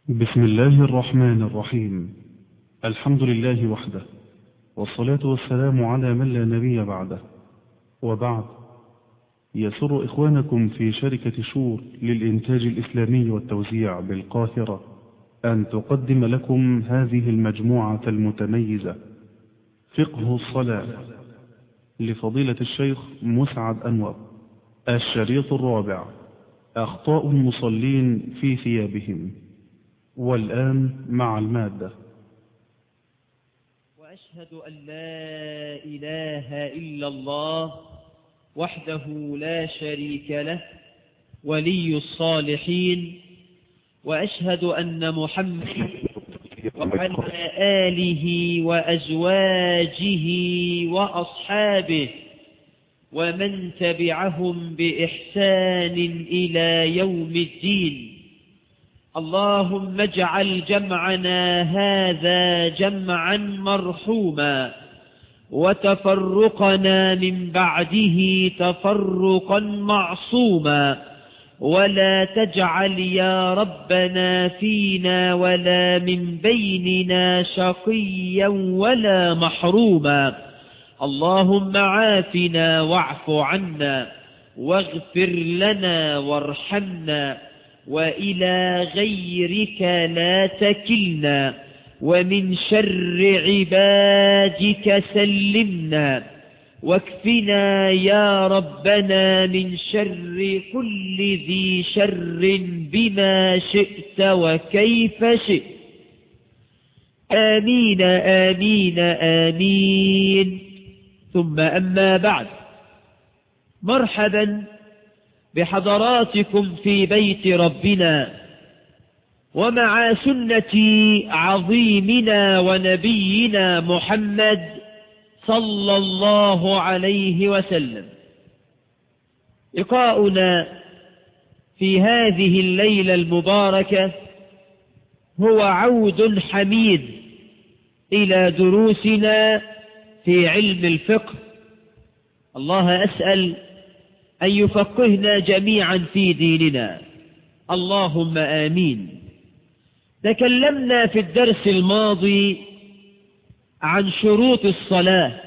بسم الله الرحمن الرحيم الحمد لله وحده والصلاة والسلام على من لا نبي بعده وبعد يسر إخوانكم في شركة شور للإنتاج الإسلامي والتوزيع بالقاهرة أن تقدم لكم هذه المجموعة المتميزة فقه الصلاة لفضيلة الشيخ مسعد أنور الشريط الرابع أخطاء المصلين في ثيابهم والآن مع المادة وأشهد أن لا إله إلا الله وحده لا شريك له ولي الصالحين وأشهد أن محمد وعلى آله وأزواجه وأصحابه ومن تبعهم بإحسان إلى يوم الدين اللهم اجعل جمعنا هذا جمعا مرحوما وتفرقنا من بعده تفرقا معصوما ولا تجعل يا ربنا فينا ولا من بيننا شقيا ولا محروما اللهم عافنا واعف عنا واغفر لنا وارحمنا وإلى غيرك لا تكلنا ومن شر عبادك سلمنا واكفنا يا ربنا من شر كل ذي شر بما شئت وكيف شئت آمين آمين آمين ثم أما بعد مرحبا بحضراتكم في بيت ربنا ومع سنة عظيمنا ونبينا محمد صلى الله عليه وسلم لقاؤنا في هذه الليلة المباركة هو عود حميد إلى دروسنا في علم الفقه الله أسأل أن يفقهنا جميعا في ديننا اللهم آمين تكلمنا في الدرس الماضي عن شروط الصلاة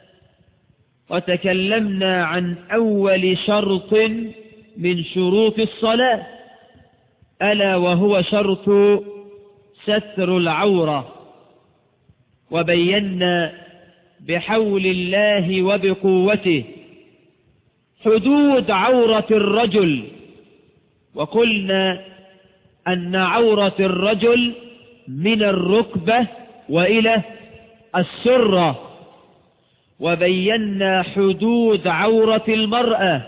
وتكلمنا عن أول شرط من شروط الصلاة ألا وهو شرط ستر العورة وبينا بحول الله وبقوته حدود عورة الرجل وقلنا أن عورة الرجل من الركبة وإلى السرة وبينا حدود عورة المرأة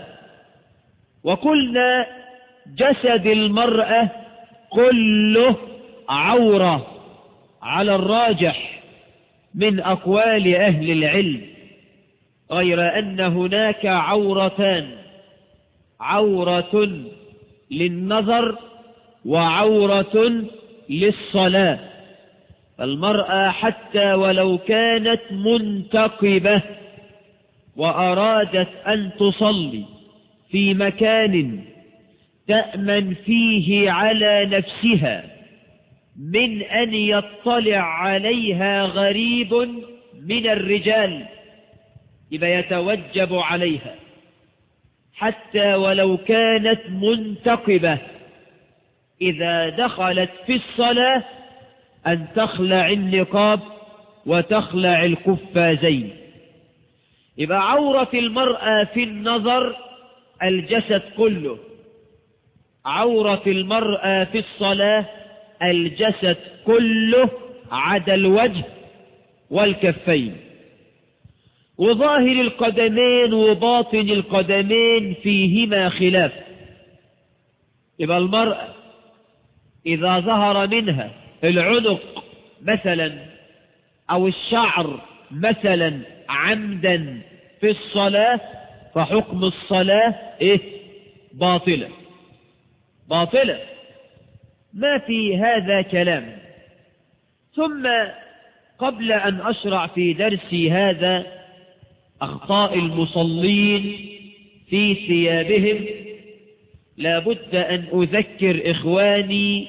وقلنا جسد المرأة كله عورة على الراجح من أقوال أهل العلم غير أن هناك عورتان عورة للنظر وعورة للصلاة فالمرأة حتى ولو كانت منتقبة وأرادت أن تصلي في مكان تأمن فيه على نفسها من أن يطلع عليها غريب من الرجال يبقى يتوجب عليها حتى ولو كانت منتقبة إذا دخلت في الصلاة أن تخلع النقاب وتخلع القفازين يبقى عورة المرأة في النظر الجسد كله عورة المرأة في الصلاة الجسد كله عدا الوجه والكفين وظاهر القدمين وباطن القدمين فيهما خلاف يبقى المرأة إذا ظهر منها العنق مثلا أو الشعر مثلا عمدا في الصلاة فحكم الصلاة إيه باطلة باطلة ما في هذا كلام ثم قبل أن أشرع في درسي هذا أخطاء المصلين في ثيابهم لا بد أن أذكر إخواني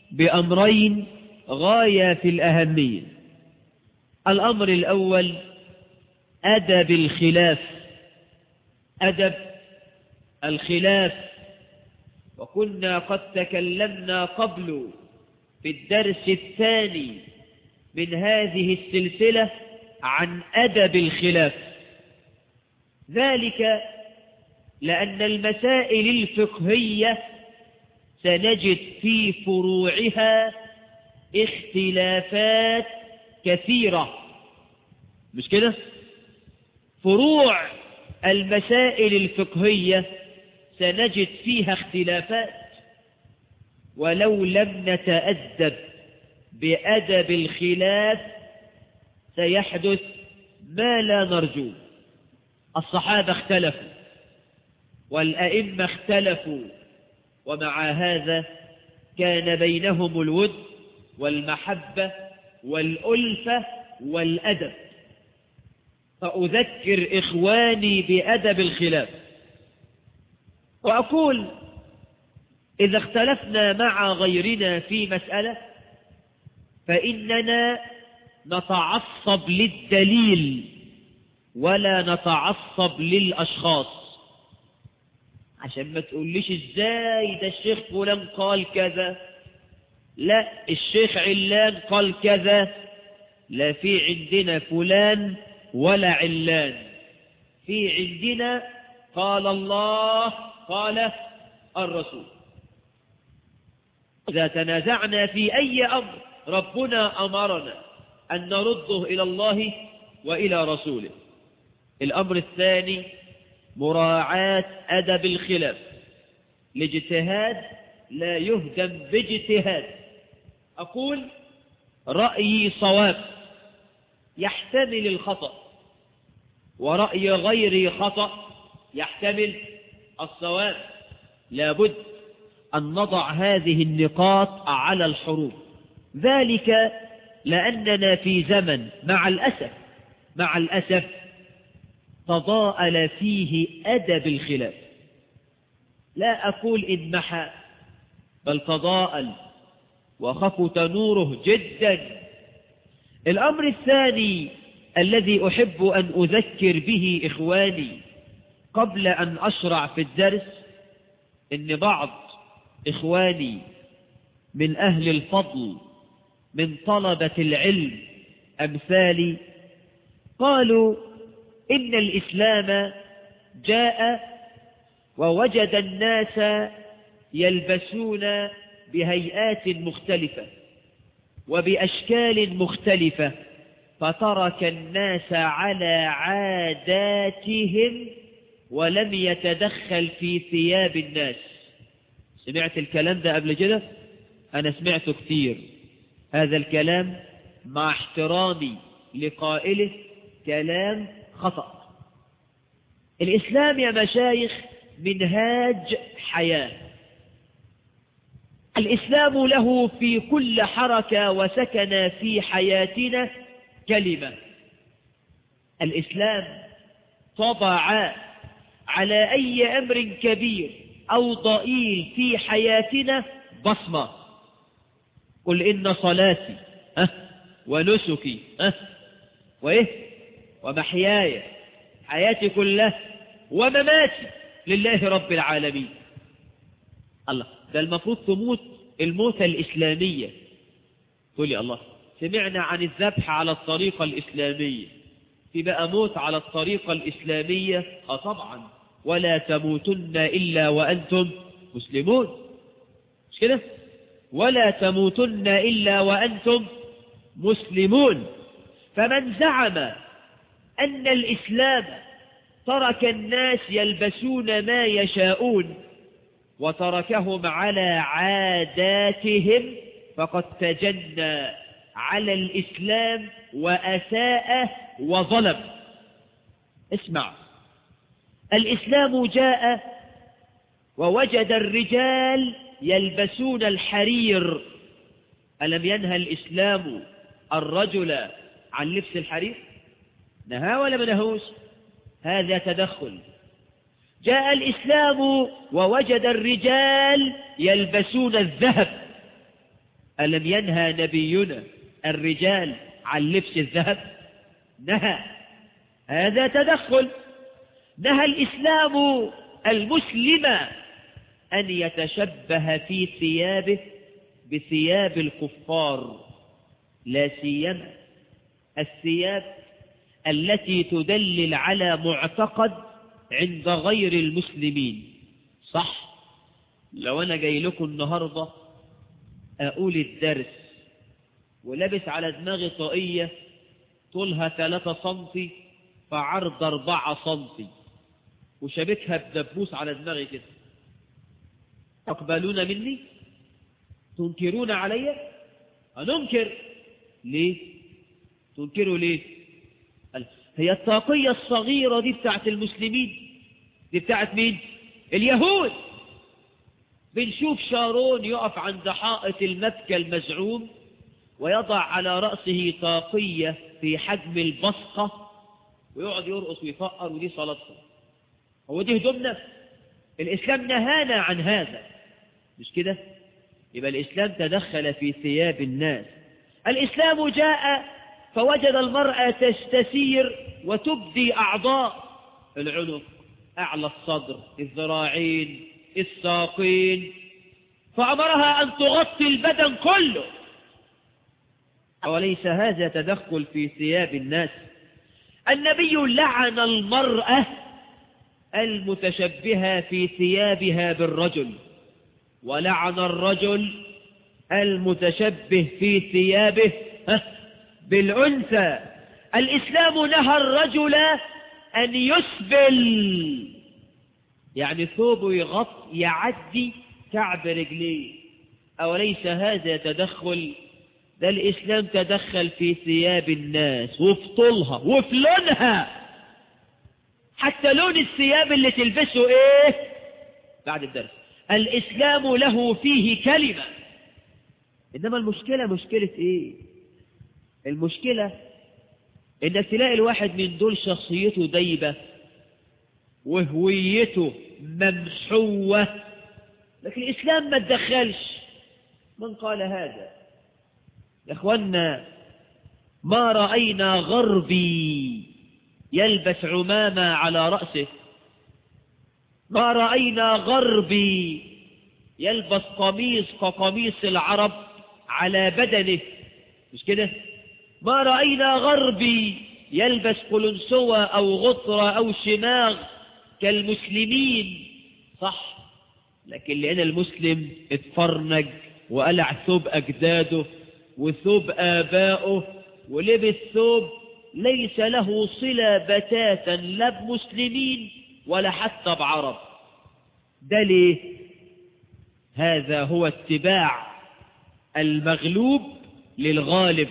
بأمرين غاية في الأهمية الأمر الأول أدب الخلاف أدب الخلاف وكنا قد تكلمنا قبل في الدرس الثاني من هذه السلسلة عن أدب الخلاف ذلك لأن المسائل الفقهية سنجد في فروعها اختلافات كثيرة مش كده فروع المسائل الفقهية سنجد فيها اختلافات ولو لم نتأدب بأدب الخلاف سيحدث ما لا نرجو الصحابة اختلفوا والأئمة اختلفوا ومع هذا كان بينهم الود والمحبة والألفة والأدب فأذكر إخواني بأدب الخلاف وأقول إذا اختلفنا مع غيرنا في مسألة فإننا نتعصب للدليل ولا نتعصب للأشخاص عشان ما تقوليش ازاي ده الشيخ فلان قال كذا لا الشيخ علان قال كذا لا في عندنا فلان ولا علان في عندنا قال الله قال الرسول إذا تنازعنا في أي أمر ربنا أمرنا أن نرده إلى الله وإلى رسوله الأمر الثاني مراعاة أدب الخلاف الاجتهاد لا يهدم باجتهاد أقول رأيي صواب يحتمل الخطأ ورأي غيري خطأ يحتمل الصواب لابد أن نضع هذه النقاط على الحروف ذلك لأننا في زمن مع الأسف مع الأسف تضاءل فيه أدب الخلاف لا أقول إنمحى بل تضاءل وخفت نوره جدا الأمر الثاني الذي أحب أن أذكر به إخواني قبل أن أشرع في الدرس إن بعض إخواني من أهل الفضل من طلبة العلم أمثالي قالوا إن الإسلام جاء ووجد الناس يلبسون بهيئات مختلفة وبأشكال مختلفة فترك الناس على عاداتهم ولم يتدخل في ثياب الناس سمعت الكلام ده قبل كده أنا سمعته كثير هذا الكلام مع احترامي لقائله كلام خطأ الإسلام يا مشايخ منهاج حياة الإسلام له في كل حركة وسكن في حياتنا كلمة الإسلام طبع على أي أمر كبير أو ضئيل في حياتنا بصمة قل إن صلاتي أه ونسكي أه وإيه ومحياي حياتي كلها ومماتي لله رب العالمين الله ده المفروض تموت الموتة الإسلامية تقول لي الله سمعنا عن الذبح على الطريقة الإسلامية في بقى موت على الطريقة الإسلامية آه طبعا ولا تموتن إلا وأنتم مسلمون مش كده ولا تموتن إلا وأنتم مسلمون فمن زعم أن الإسلام ترك الناس يلبسون ما يشاءون وتركهم على عاداتهم فقد تجنى على الإسلام وأساء وظلم اسمع الإسلام جاء ووجد الرجال يلبسون الحرير ألم ينهى الإسلام الرجل عن لبس الحرير نهى ولا منهوش هذا تدخل جاء الإسلام ووجد الرجال يلبسون الذهب ألم ينهى نبينا الرجال عن لبس الذهب نهى هذا تدخل نهى الإسلام المسلم أن يتشبه في ثيابه بثياب الكفار لا سيما الثياب التي تدلل على معتقد عند غير المسلمين صح لو أنا جاي لكم النهاردة أقول الدرس ولابس على دماغي طاقية طولها ثلاثة سنتي فعرض أربعة سنتي وشبكها بدبوس على دماغي كده تقبلون مني تنكرون علي أننكر ليه تنكروا ليه هي الطاقية الصغيرة دي بتاعت المسلمين دي بتاعت مين اليهود بنشوف شارون يقف عند حائط المبكى المزعوم ويضع على رأسه طاقية في حجم البصقة ويقعد يرقص ويفقر ودي صلاتهم هو دي هدومنا الإسلام نهانا عن هذا مش كده يبقى الإسلام تدخل في ثياب الناس الإسلام جاء فوجد المرأة تستسير وتبدي أعضاء العنق أعلى الصدر الذراعين الساقين فأمرها أن تغطي البدن كله وليس هذا تدخل في ثياب الناس النبي لعن المرأة المتشبهة في ثيابها بالرجل ولعن الرجل المتشبه في ثيابه بالأنثى الإسلام نهى الرجل أن يسبل يعني ثوبه يغط يعدي كعب رجليه أوليس هذا تدخل ده الإسلام تدخل في ثياب الناس وفي طولها وفي لونها حتى لون الثياب اللي تلبسه ايه بعد الدرس الإسلام له فيه كلمة إنما المشكلة مشكلة ايه المشكلة انك تلاقي الواحد من دول شخصيته دايبة وهويته ممحوة لكن الإسلام ما تدخلش من قال هذا يا اخوانا ما رأينا غربي يلبس عمامة على رأسه ما رأينا غربي يلبس قميص كقميص العرب على بدنه مش كده ما رأينا غربي يلبس قلنسوة أو غطرة أو شماغ كالمسلمين صح لكن لأن المسلم اتفرنج وقلع ثوب أجداده وثوب آبائه ولبس ثوب ليس له صلة بتاتا لا بمسلمين ولا حتى بعرب ده ليه هذا هو اتباع المغلوب للغالب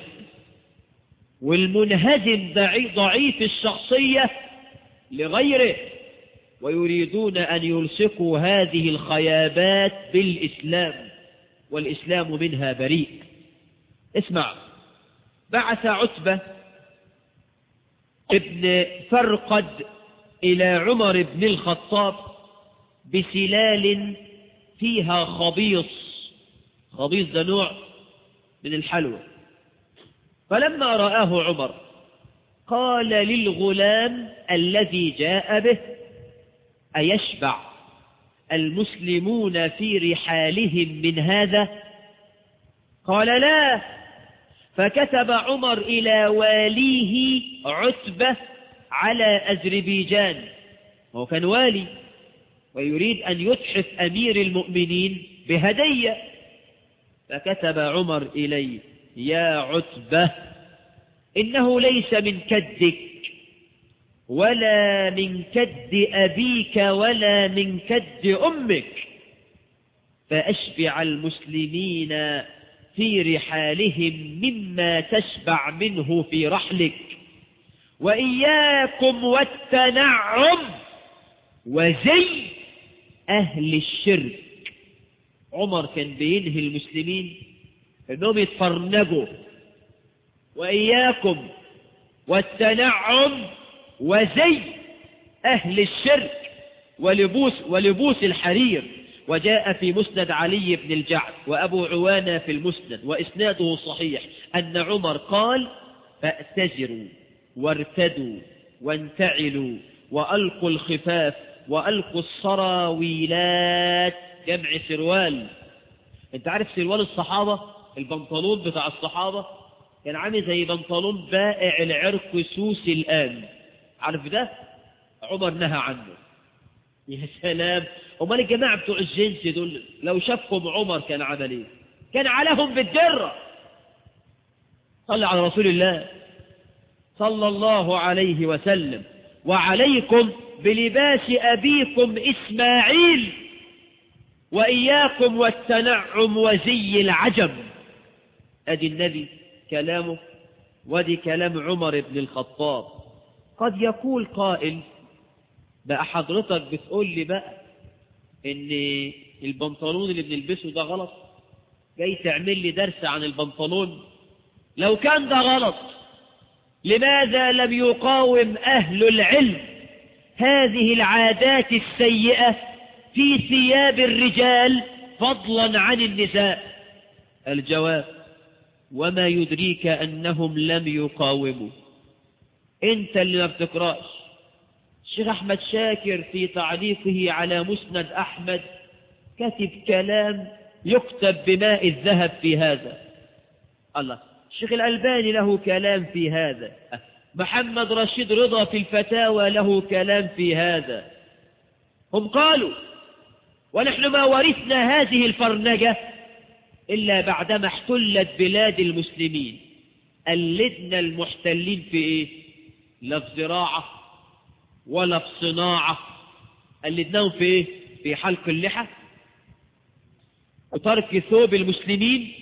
والمنهزم ضعيف الشخصية لغيره ويريدون أن يلصقوا هذه الخيابات بالإسلام والإسلام منها بريء اسمع بعث عتبة ابن فرقد إلى عمر بن الخطاب بسلال فيها خبيص خبيص ده نوع من الحلوى فلما رآه عمر قال للغلام الذي جاء به أيشبع المسلمون في رحالهم من هذا قال لا فكتب عمر إلى واليه عتبة على أذربيجان هو كان والي ويريد أن يتحف أمير المؤمنين بهدية فكتب عمر إليه يا عتبة إنه ليس من كدك ولا من كد أبيك ولا من كد أمك فأشبع المسلمين في رحالهم مما تشبع منه في رحلك وإياكم والتنعم وزي أهل الشرك عمر كان بينهي المسلمين انهم يتفرنجوا وإياكم والتنعم وزي أهل الشرك ولبوس, ولبوس الحرير وجاء في مسند علي بن الجعد وأبو عوانة في المسند وإسناده صحيح أن عمر قال فأتزروا وارتدوا وانتعلوا وألقوا الخفاف وألقوا الصراويلات جمع سروال انت عارف سروال الصحابة البنطلون بتاع الصحابة كان عامل زي بنطلون بائع العرق سوسي الآن عارف ده عمر نهى عنه يا سلام امال الجماعة بتوع الجنس دول لو شافهم عمر كان عمل ايه كان عليهم بالدرة صلى على رسول الله صلى الله عليه وسلم وعليكم بلباس أبيكم إسماعيل وإياكم والتنعم وزي العجم أدي النبي كلامه ودي كلام عمر بن الخطاب قد يقول قائل بقى حضرتك بتقول لي بقى ان البنطلون اللي بنلبسه ده غلط جاي تعمل لي درس عن البنطلون لو كان ده غلط لماذا لم يقاوم أهل العلم هذه العادات السيئة في ثياب الرجال فضلا عن النساء الجواب وما يدريك أنهم لم يقاوموا انت اللي ما بتقرأش الشيخ أحمد شاكر في تعليقه على مسند أحمد كتب كلام يكتب بماء الذهب في هذا الله الشيخ الألباني له كلام في هذا محمد رشيد رضا في الفتاوى له كلام في هذا هم قالوا ونحن ما ورثنا هذه الفرنجة إلا بعدما احتلت بلاد المسلمين قلدنا المحتلين في إيه لا في زراعة ولا في صناعة قلدناهم في إيه في حلق اللحى وترك ثوب المسلمين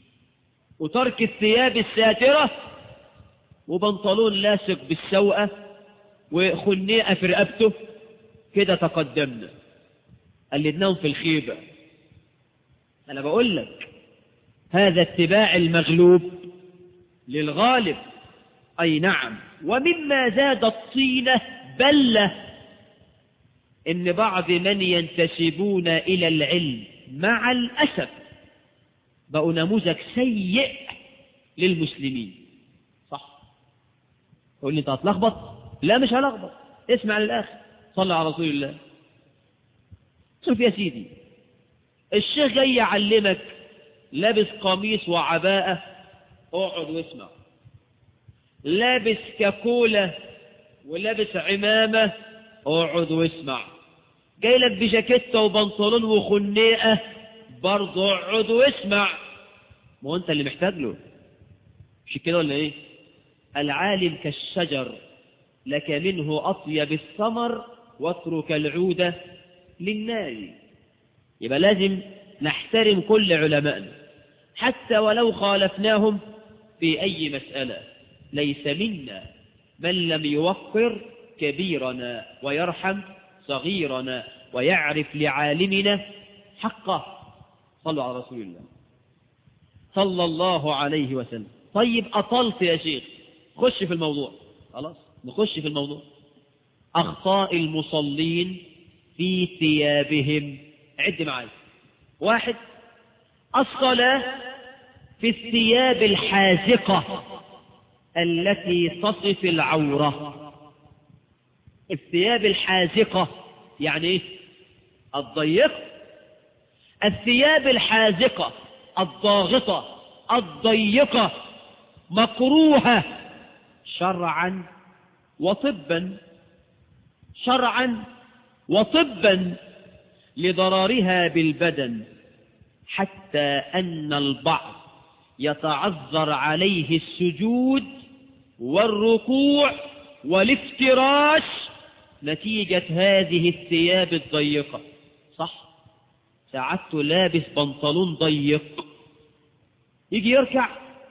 وترك الثياب الساترة وبنطلون لاصق بالسوءة وخنيئة في رقبته كده تقدمنا قلدناهم في الخيبة أنا بقول لك هذا اتباع المغلوب للغالب أي نعم ومما زاد الطينة بلة إن بعض من ينتسبون إلى العلم مع الأسف بقوا نموذج سيء للمسلمين صح تقول لي انت هتلخبط لا مش هلخبط اسمع للاخر صلى على رسول الله شوف يا سيدي الشيخ جاي يعلمك لابس قميص وعباءة اقعد واسمع لابس كاكولة ولابس عمامة اقعد واسمع جاي لك بجاكيتة وبنطلون وخنيقة برضه اقعد واسمع ما هو انت اللي محتاج له مش كده ولا ايه العالم كالشجر لك منه اطيب الثمر واترك العودة للنار يبقى لازم نحترم كل علمائنا حتى ولو خالفناهم في أي مسألة ليس منا من لم يوقر كبيرنا ويرحم صغيرنا ويعرف لعالمنا حقه صلوا على رسول الله صلى الله عليه وسلم طيب أطلت يا شيخ خش في الموضوع خلاص نخش في الموضوع أخطاء المصلين في ثيابهم عد معايا واحد الصلاة في الثياب الحازقة التي تصف العورة الثياب الحازقة يعني ايه الضيقة الثياب الحازقة الضاغطة الضيقة مكروهة شرعا وطبا شرعا وطبا لضررها بالبدن حتى أن البعض يتعذر عليه السجود والركوع والافتراش نتيجة هذه الثياب الضيقة صح ساعدته لابس بنطلون ضيق يجي يركع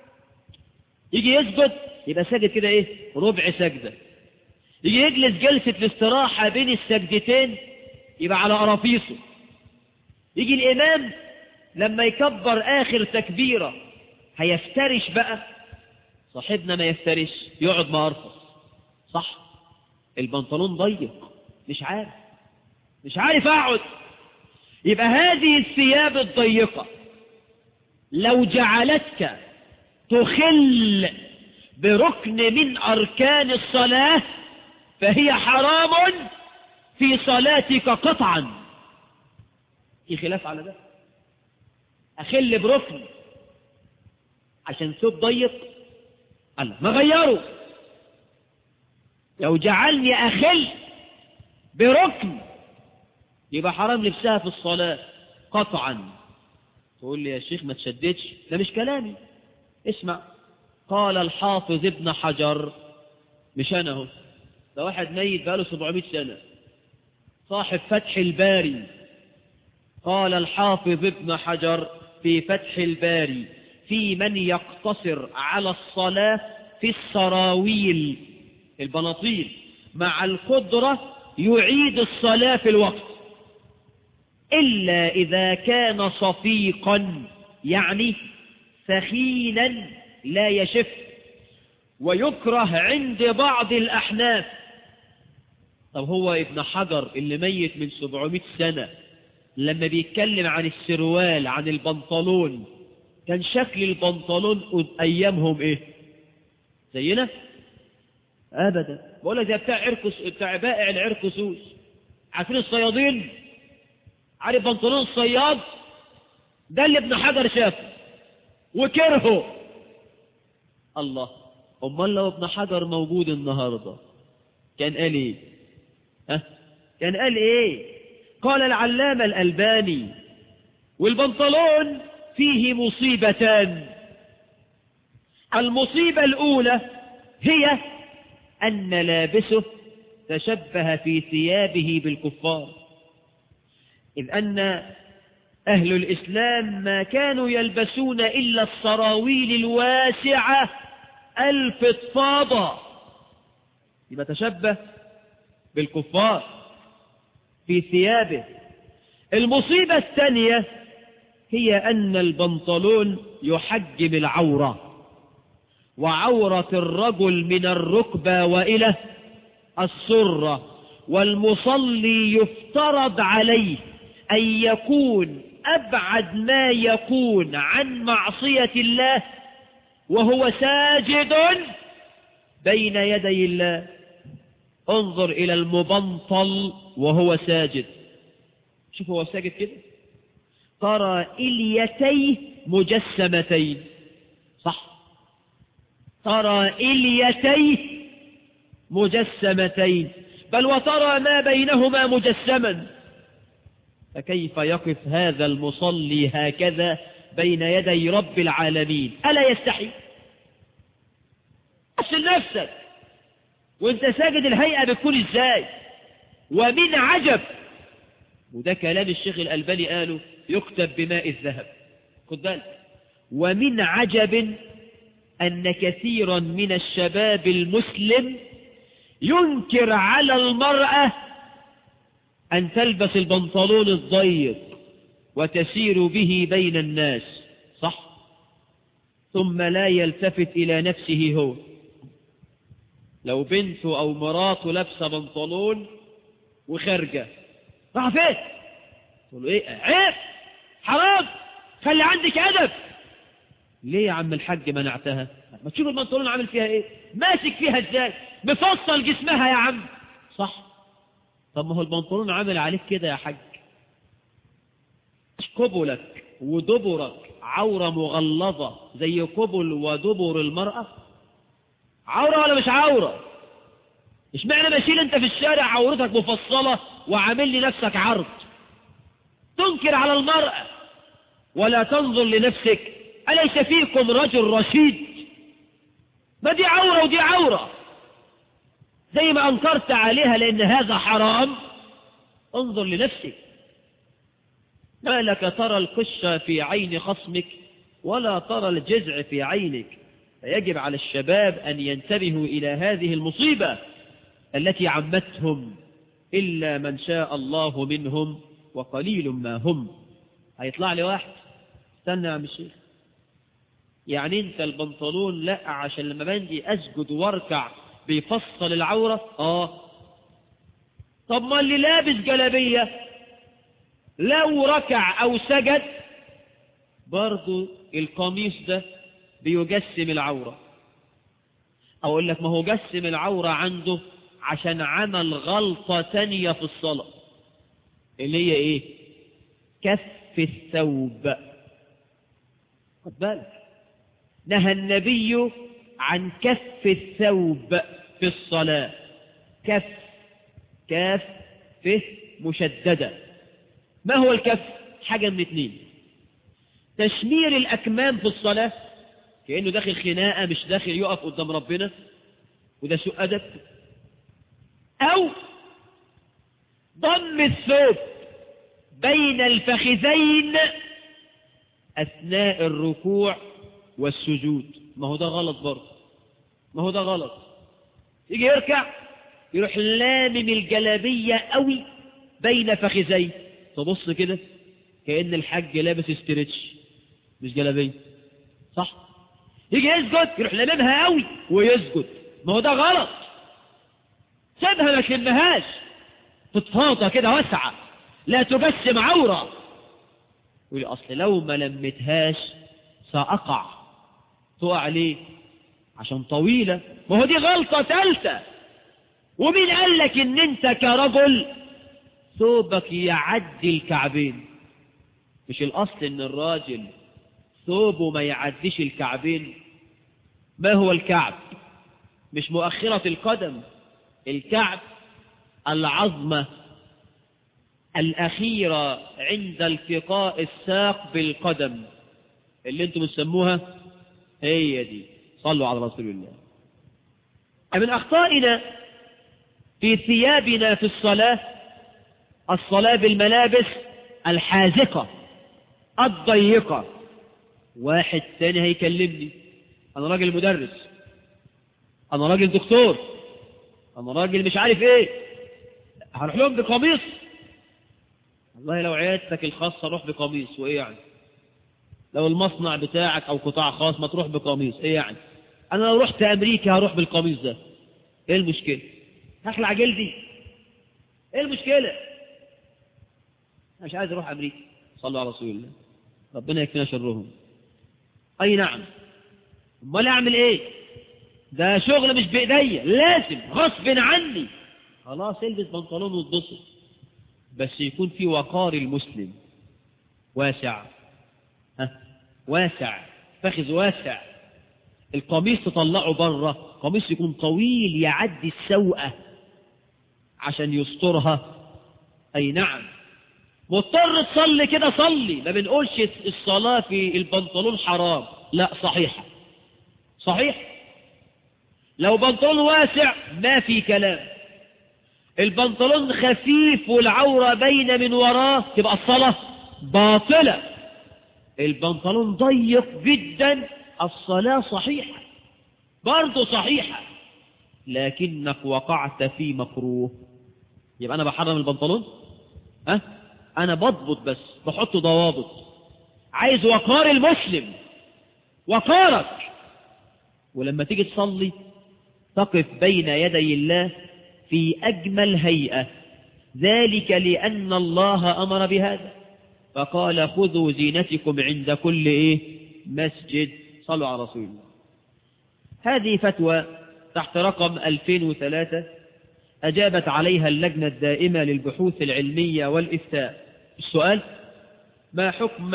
يجي يسجد يبقى ساجد كده ايه ربع سجدة يجي يجلس جلسة الاستراحة بين السجدتين يبقى على قرافيصه يجي الإمام لما يكبر آخر تكبيرة هيفترش بقى صاحبنا ما يفترش يقعد مقرفص صح البنطلون ضيق مش عارف مش عارف اقعد يبقى هذه الثياب الضيقة لو جعلتك تخل بركن من أركان الصلاة فهي حرام في صلاتك قطعا في خلاف على ده أخل بركن عشان ثوب ضيق الله ما غيره لو جعلني أخل بركن يبقى حرام لبسها في الصلاة قطعا تقول لي يا شيخ ما تشددش ده مش كلامي اسمع قال الحافظ ابن حجر مش أنا هو ده واحد ميت بقاله 700 سنة صاحب فتح الباري قال الحافظ ابن حجر في فتح الباري في من يقتصر على الصلاة في السراويل البناطيل مع القدرة يعيد الصلاة في الوقت إلا إذا كان صفيقا يعني ثخينا لا يشف ويكره عند بعض الأحناف طب هو ابن حجر اللي ميت من 700 سنة لما بيتكلم عن السروال عن البنطلون كان شكل البنطلون أيامهم إيه زينا أبدا بقول لك ده بتاع عركس بتاع بائع العركسوس عارفين الصيادين عارف بنطلون الصياد ده اللي ابن حجر شافه وكرهه الله امال لو ابن حجر موجود النهارده كان قال ايه ها كان قال ايه قال العلامه الالباني والبنطلون فيه مصيبتان المصيبه الاولى هي ان لابسه تشبه في ثيابه بالكفار إذ أن أهل الإسلام ما كانوا يلبسون إلا السراويل الواسعة الفضفاضة يبقى تشبه بالكفار في ثيابه المصيبة الثانية هي أن البنطلون يحجم العورة وعورة الرجل من الركبة وإلى السرة والمصلي يفترض عليه أن يكون أبعد ما يكون عن معصية الله وهو ساجد بين يدي الله انظر إلى المبنطل وهو ساجد شوف هو ساجد كده ترى إليتيه مجسمتين صح ترى إليتيه مجسمتين بل وترى ما بينهما مجسما فكيف يقف هذا المصلي هكذا بين يدي رب العالمين ألا يستحي أسل نفسك وانت ساجد الهيئة بتكون ازاي ومن عجب وده كلام الشيخ الألباني قاله يكتب بماء الذهب خد بالك ومن عجب أن كثيرا من الشباب المسلم ينكر على المرأة أن تلبس البنطلون الضيق وتسير به بين الناس صح ثم لا يلتفت إلى نفسه هو لو بنته أو مراته لابسه بنطلون وخارجة راح فين تقول له ايه عيب حرام خلي عندك أدب ليه يا عم الحاج منعتها ما تشوف البنطلون عامل فيها ايه ماسك فيها ازاي مفصل جسمها يا عم صح طب ما هو البنطلون عامل عليك كده يا حاج قبلك ودبرك عورة مغلظة زي قبل ودبر المرأة عورة ولا مش عورة مش معنى ماشيين انت في الشارع عورتك مفصلة وعامل لي نفسك عرض تنكر على المرأة ولا تنظر لنفسك أليس فيكم رجل رشيد ما دي عورة ودي عورة زي ما أنكرت عليها لأن هذا حرام انظر لنفسك ما لك ترى القشة في عين خصمك ولا ترى الجزع في عينك فيجب على الشباب أن ينتبهوا إلى هذه المصيبة التي عمتهم إلا من شاء الله منهم وقليل ما هم هيطلع لي واحد استنى يا عم الشيخ يعني انت البنطلون لا عشان لما بنجي اسجد واركع بيفصل العورة اه طب ما اللي لابس جلابية لو ركع أو سجد برضو القميص ده بيجسم العورة أقول لك ما هو جسم العورة عنده عشان عمل غلطة تانية في الصلاة اللي هي ايه كف الثوب خد بالك نهى النبي عن كف الثوب في الصلاة كف كاف فه مشددة ما هو الكف حاجة من اتنين تشمير الأكمام في الصلاة كأنه داخل خناقة مش داخل يقف قدام ربنا وده سوء أدب أو ضم الثوب بين الفخذين أثناء الركوع والسجود ما هو ده غلط برضه ما هو ده غلط يجي يركع يروح لامم الجلابية قوي بين فخذيه تبص كده كأن الحاج لابس استرتش مش جلابية صح يجي يسجد يروح لاممها قوي ويسجد ما هو ده غلط سيبها ما تلمهاش تتفاضى كده واسعة لا تجسم عورة يقول أصل لو ما لمتهاش سأقع تقع ليه عشان طويلة ما هو دي غلطة ثالثة ومين قال لك ان انت كرجل ثوبك يعدي الكعبين مش الاصل ان الراجل ثوبه ما يعديش الكعبين ما هو الكعب مش مؤخرة القدم الكعب العظمة الأخيرة عند التقاء الساق بالقدم اللي انتم بتسموها هي دي صلوا على رسول الله من أخطائنا في ثيابنا في الصلاة الصلاة بالملابس الحازقة الضيقة واحد تاني هيكلمني أنا راجل مدرس أنا راجل دكتور أنا راجل مش عارف إيه هروح لهم بقميص والله لو عيادتك الخاصة روح بقميص وإيه يعني لو المصنع بتاعك أو قطاع خاص ما تروح بقميص إيه يعني أنا لو رحت أمريكا هروح بالقميص ده إيه المشكلة هخلع جلدي إيه المشكلة أنا مش عايز أروح أمريكا صلوا على رسول الله ربنا يكفينا شرهم أي نعم امال أعمل إيه ده شغل مش بإيديا لازم غصب عني خلاص البس بنطلون واتبسط بس يكون في وقار المسلم واسع ها واسع فخذ واسع القميص تطلعه بره قميص يكون طويل يعدي السوءة عشان يسترها أي نعم مضطر تصلي كده صلي ما بنقولش الصلاة في البنطلون حرام لا صحيحة صحيح لو بنطلون واسع ما في كلام البنطلون خفيف والعورة بين من وراه تبقى الصلاة باطلة البنطلون ضيق جدا الصلاة صحيحة برضه صحيحة لكنك وقعت في مكروه يبقى أنا بحرم البنطلون أه؟ أنا بضبط بس بحط ضوابط عايز وقار المسلم وقارك ولما تيجي تصلي تقف بين يدي الله في أجمل هيئة ذلك لأن الله أمر بهذا فقال خذوا زينتكم عند كل إيه مسجد صلوا على رسول الله هذه فتوى تحت رقم 2003 أجابت عليها اللجنة الدائمة للبحوث العلمية والإفتاء السؤال ما حكم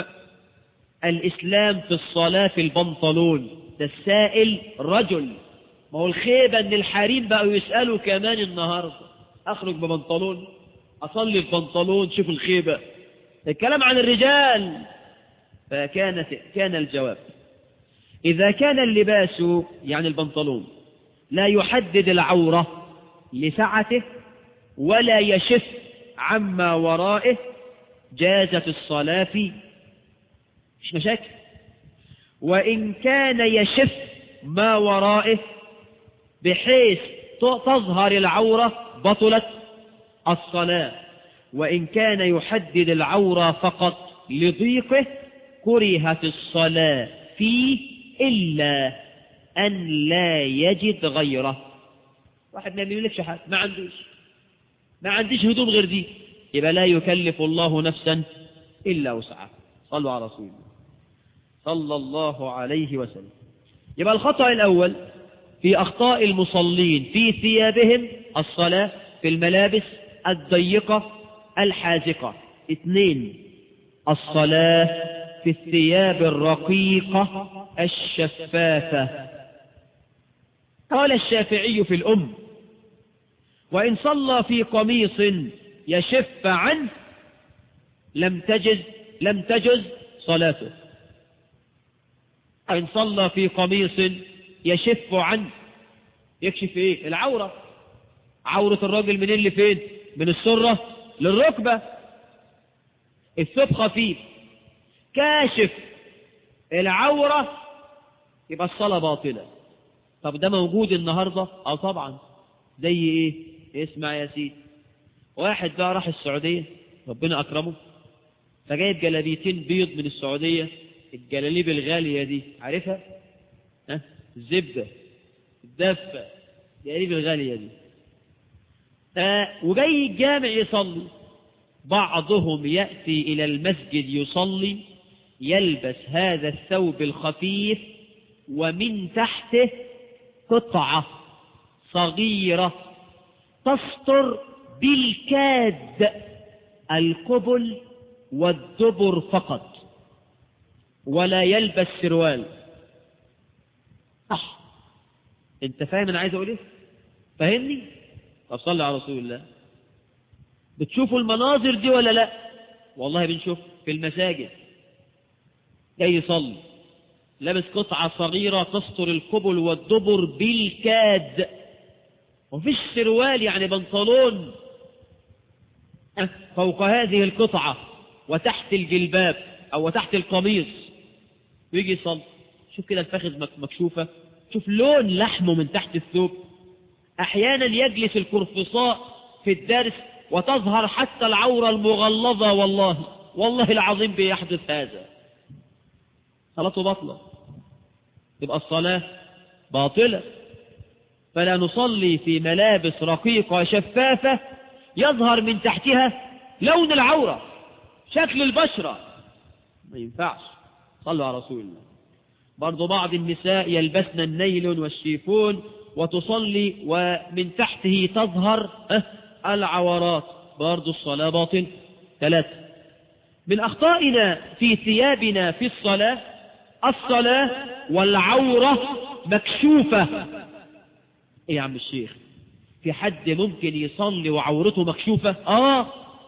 الإسلام في الصلاة في البنطلون ده السائل رجل ما هو الخيبة ان الحريم بقوا يسألوا كمان النهاردة اخرج ببنطلون اصلي في بنطلون شوف الخيبة الكلام عن الرجال فكانت كان الجواب إذا كان اللباس يعني البنطلون لا يحدد العورة لسعته ولا يشف عما ورائه جازت الصلاة فيه مش مشاكل وإن كان يشف ما ورائه بحيث تظهر العورة بطلت الصلاة وإن كان يحدد العورة فقط لضيقه كرهت الصلاة فيه إلا أن لا يجد غيره واحد ما بيملكش حاجة ما عندوش ما عنديش هدوم غير دي يبقى لا يكلف الله نفسا إلا وسعها صلوا على رسول الله صلى الله عليه وسلم يبقى الخطأ الأول في أخطاء المصلين في ثيابهم الصلاة في الملابس الضيقة الحازقة اثنين الصلاة في الثياب الرقيقة الشفافة قال الشافعي في الأم وإن صلى في قميص يشف عنه لم تجز لم تجز صلاته إن صلى في قميص يشف عنه يكشف ايه العورة عورة الراجل منين لفين من السرة للركبة الثوب خفيف كاشف العورة يبقى الصلاة باطلة طب ده موجود النهاردة اه طبعا زي ايه اسمع يا سيدي واحد بقى راح السعودية ربنا اكرمه فجايب جلابيتين بيض من السعودية الجلاليب الغالية دي عارفها ها الزبدة الدفة الجلاليب الغالية دي آه وجاي الجامع يصلي بعضهم يأتي إلى المسجد يصلي يلبس هذا الثوب الخفيف ومن تحته قطعة صغيرة تستر بالكاد القبل والدبر فقط ولا يلبس سروال صح انت فاهم انا عايز اقول ايه فاهمني طب صلي على رسول الله بتشوفوا المناظر دي ولا لا والله بنشوف في المساجد جاي يصلي لابس قطعة صغيرة تستر القبل والدبر بالكاد وفيش سروال يعني بنطلون فوق هذه القطعة وتحت الجلباب أو تحت القميص ويجي يصلي شوف كده الفخذ مكشوفة شوف لون لحمه من تحت الثوب أحيانا يجلس القرفصاء في الدرس وتظهر حتى العورة المغلظة والله والله العظيم بيحدث هذا صلاته باطلة تبقى الصلاة باطلة فلا نصلي في ملابس رقيقة شفافة يظهر من تحتها لون العورة شكل البشرة ما ينفعش صلوا على رسول الله برضو بعض النساء يلبسن النيلون والشيفون وتصلي ومن تحته تظهر العورات برضو الصلاة باطل ثلاثة من أخطائنا في ثيابنا في الصلاة الصلاة والعورة مكشوفة ايه يا عم الشيخ في حد ممكن يصلي وعورته مكشوفة اه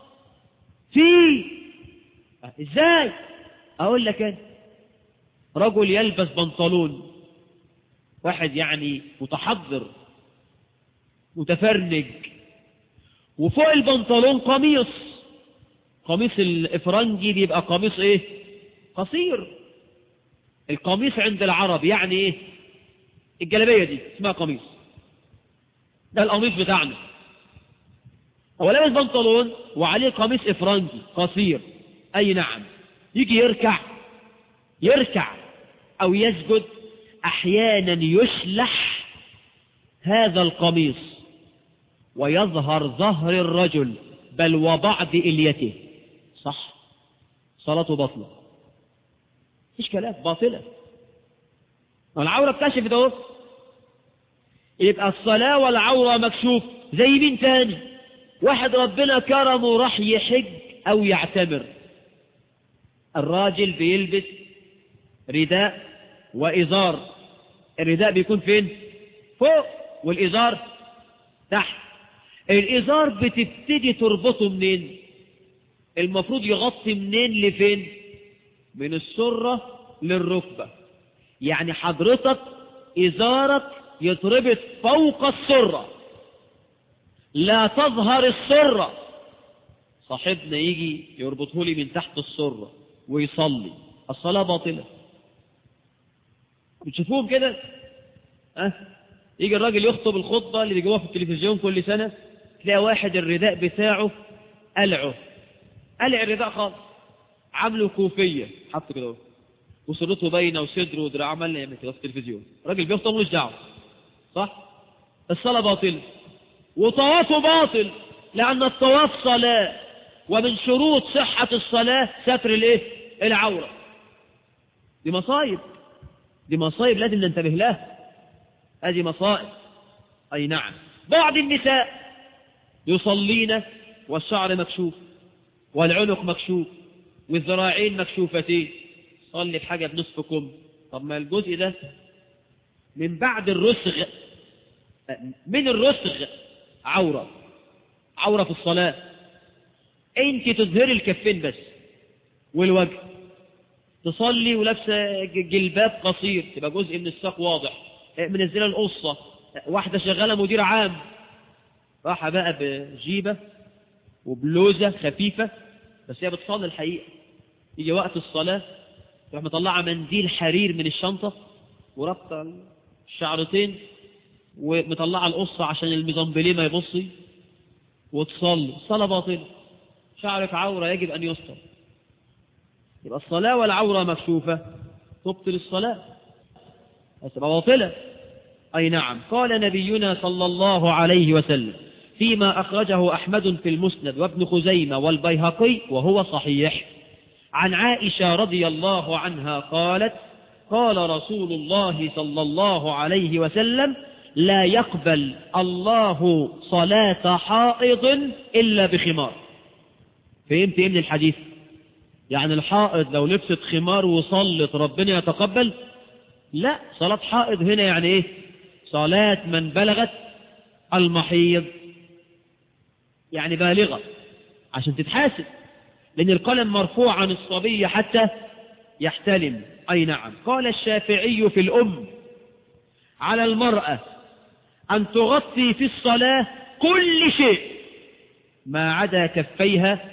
في ازاي اقول لك انا رجل يلبس بنطلون واحد يعني متحضر متفرنج وفوق البنطلون قميص قميص الافرنجي بيبقى قميص ايه قصير القميص عند العرب يعني ايه الجلابية دي اسمها قميص ده القميص بتاعنا هو لابس بنطلون وعليه قميص افرنجي قصير اي نعم يجي يركع يركع او يسجد احيانا يشلح هذا القميص ويظهر ظهر الرجل بل وبعض اليته صح صلاته بطلة مفيش كلام باطلة العورة اتكشفت اهو يبقى الصلاة والعورة مكشوف زي مين تاني واحد ربنا كرمه راح يحج او يعتمر الراجل بيلبس رداء وإزار الرداء بيكون فين فوق والإزار تحت الإزار بتبتدي تربطه منين المفروض يغطي منين لفين من السرة للركبة يعني حضرتك إزارك يتربط فوق السرة لا تظهر السرة صاحبنا يجي يربطه لي من تحت السرة ويصلي الصلاة باطلة بتشوفوهم كده أه؟ يجي الراجل يخطب الخطبة اللي بيجيبوها في التلفزيون كل سنة تلاقي واحد الرداء بتاعه قلعه قلع الرداء خالص عامله كوفية حط كده وسرته باينة وصدره ودراعه عمال يعمل كده في التلفزيون الراجل بيخطب ملوش دعوة صح الصلاة باطلة وطوافه باطل لأن الطواف صلاة ومن شروط صحة الصلاة ستر الايه العورة دي مصايب دي مصايب لازم ننتبه لها هذه مصائب أي نعم بعض النساء يصلين والشعر مكشوف والعنق مكشوف والذراعين مكشوفتين صلي في حاجة بنصف كم طب ما الجزء ده من بعد الرسغ من الرسغ عورة عورة في الصلاة انت تظهري الكفين بس والوجه تصلي ولابسه جلباب قصير تبقى جزء من الساق واضح منزله القصه واحده شغاله مدير عام راحه بقى بجيبه وبلوزه خفيفه بس هي بتصلي الحقيقه يجي وقت الصلاه تروح مطلعه منديل حرير من الشنطه وربطه الشعرتين ومطلعه القصه عشان المزنبليه ما يبصي وتصلي الصلاه باطله شعرك عوره يجب ان يستر يبقى الصلاة والعورة مكشوفة تبطل الصلاة تبقى باطلة أي نعم قال نبينا صلى الله عليه وسلم فيما أخرجه أحمد في المسند وابن خزيمة والبيهقي وهو صحيح عن عائشة رضي الله عنها قالت قال رسول الله صلى الله عليه وسلم لا يقبل الله صلاة حائض إلا بخمار فهمت إيه من الحديث يعني الحائض لو لبست خمار وصلت ربنا يتقبل لا صلاة حائض هنا يعني ايه صلاة من بلغت المحيض يعني بالغة عشان تتحاسب لأن القلم مرفوع عن الصبي حتى يحتلم أي نعم قال الشافعي في الأم على المرأة أن تغطي في الصلاة كل شيء ما عدا كفيها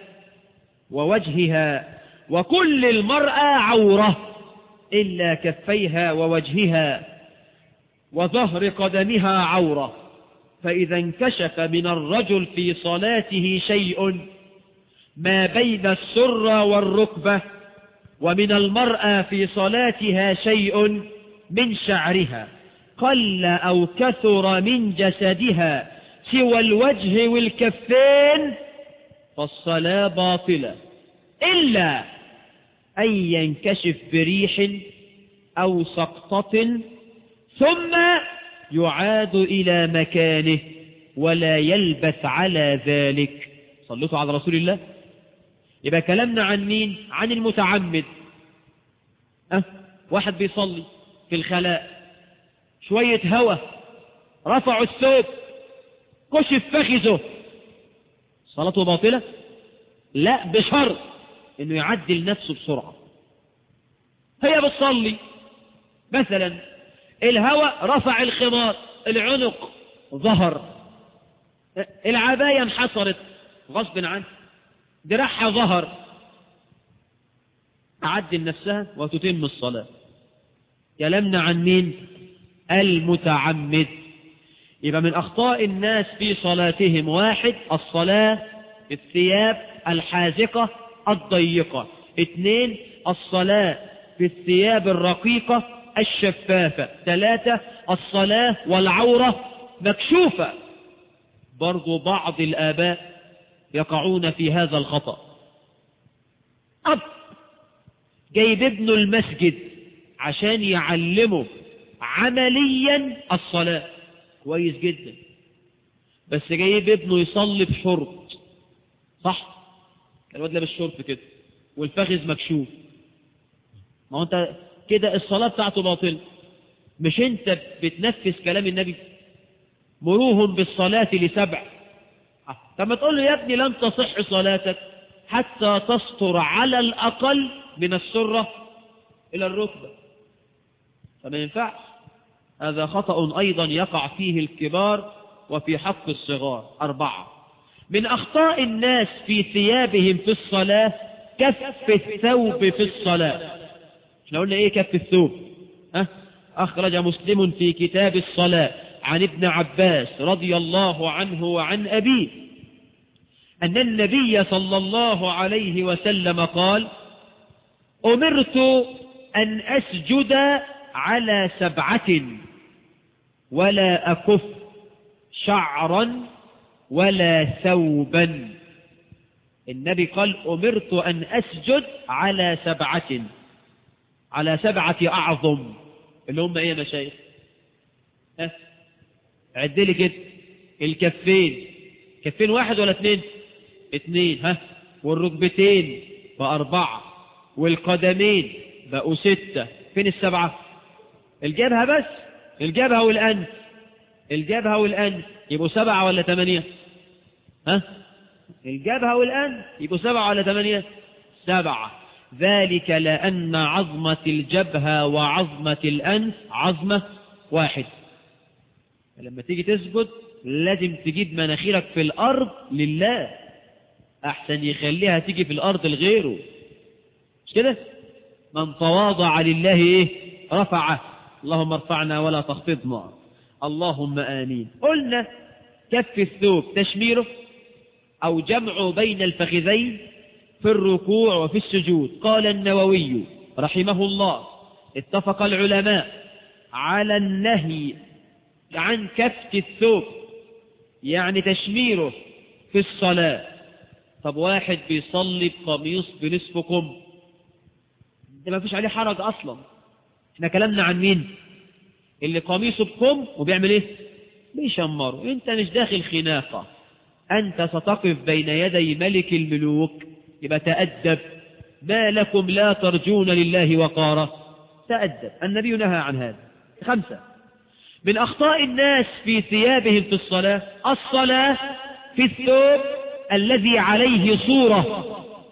ووجهها وكل المرأة عورة إلا كفيها ووجهها وظهر قدمها عورة فإذا انكشف من الرجل في صلاته شيء ما بين السرة والركبة ومن المرأة في صلاتها شيء من شعرها قل أو كثر من جسدها سوى الوجه والكفين فالصلاة باطلة إلا أن ينكشف بريح أو سقطة ثم يعاد إلى مكانه ولا يلبث على ذلك صلتوا على رسول الله يبقى كلامنا عن مين عن المتعمد أه؟ واحد بيصلي في الخلاء شوية هوا رفعوا الثوب كشف فخذه صلاته باطلة لا بشرط انه يعدل نفسه بسرعة هي بتصلي مثلا الهواء رفع الخمار العنق ظهر العباية انحصرت غصب عنه دراعها ظهر تعدل نفسها وتتم الصلاة كلامنا عن مين المتعمد يبقى من أخطاء الناس في صلاتهم واحد الصلاة الثياب الحازقة الضيقة اثنين الصلاة في الثياب الرقيقة الشفافة ثلاثة الصلاة والعورة مكشوفة برضو بعض الآباء يقعون في هذا الخطأ أب جايب ابنه المسجد عشان يعلمه عمليا الصلاة كويس جدا بس جايب ابنه يصلي بشرط صح الواد لابس شورت كده والفخذ مكشوف ما هو انت كده الصلاة بتاعته باطل مش انت بتنفذ كلام النبي مروهم بالصلاة لسبع طب ما تقول له يا ابني لن تصح صلاتك حتى تسطر على الأقل من السرة إلى الركبة فما ينفعش هذا خطأ أيضا يقع فيه الكبار وفي حق الصغار أربعة من أخطاء الناس في ثيابهم في الصلاة كف الثوب في الصلاة احنا قلنا ايه كف الثوب أه؟ أخرج مسلم في كتاب الصلاة عن ابن عباس رضي الله عنه وعن أبيه أن النبي صلى الله عليه وسلم قال أمرت أن أسجد على سبعة ولا أكف شعرا ولا ثوبا النبي قال أمرت أن أسجد على سبعة على سبعة أعظم اللي هم إيه يا مشايخ ها عد لي كده الكفين كفين واحد ولا اثنين اثنين ها والركبتين بأربعة والقدمين بقوا ستة فين السبعة الجبهة بس الجبهة والأنف الجبهة والأنف يبقوا سبعة ولا ثمانية ها الجبهة والأنف يبقوا سبعة ولا ثمانية سبعة ذلك لأن عظمة الجبهة وعظمة الأنف عظمة واحد لما تيجي تسجد لازم تجيب مناخيرك في الأرض لله أحسن يخليها تيجي في الأرض لغيره مش كده من تواضع لله إيه رفعه اللهم ارفعنا ولا تخفضنا اللهم آمين قلنا كف الثوب تشميره أو جمع بين الفخذين في الركوع وفي السجود قال النووي رحمه الله اتفق العلماء على النهي عن كفت الثوب يعني تشميره في الصلاة طب واحد بيصلي بقميص بنصف كم ده ما فيش عليه حرج أصلا احنا كلامنا عن مين اللي قميصه بكم وبيعمل ايه بيشمره انت مش داخل خناقة انت ستقف بين يدي ملك الملوك يبقى تأدب ما لكم لا ترجون لله وقارا تأدب النبي نهى عن هذا خمسة من أخطاء الناس في ثيابهم في الصلاة الصلاة في الثوب الذي عليه صورة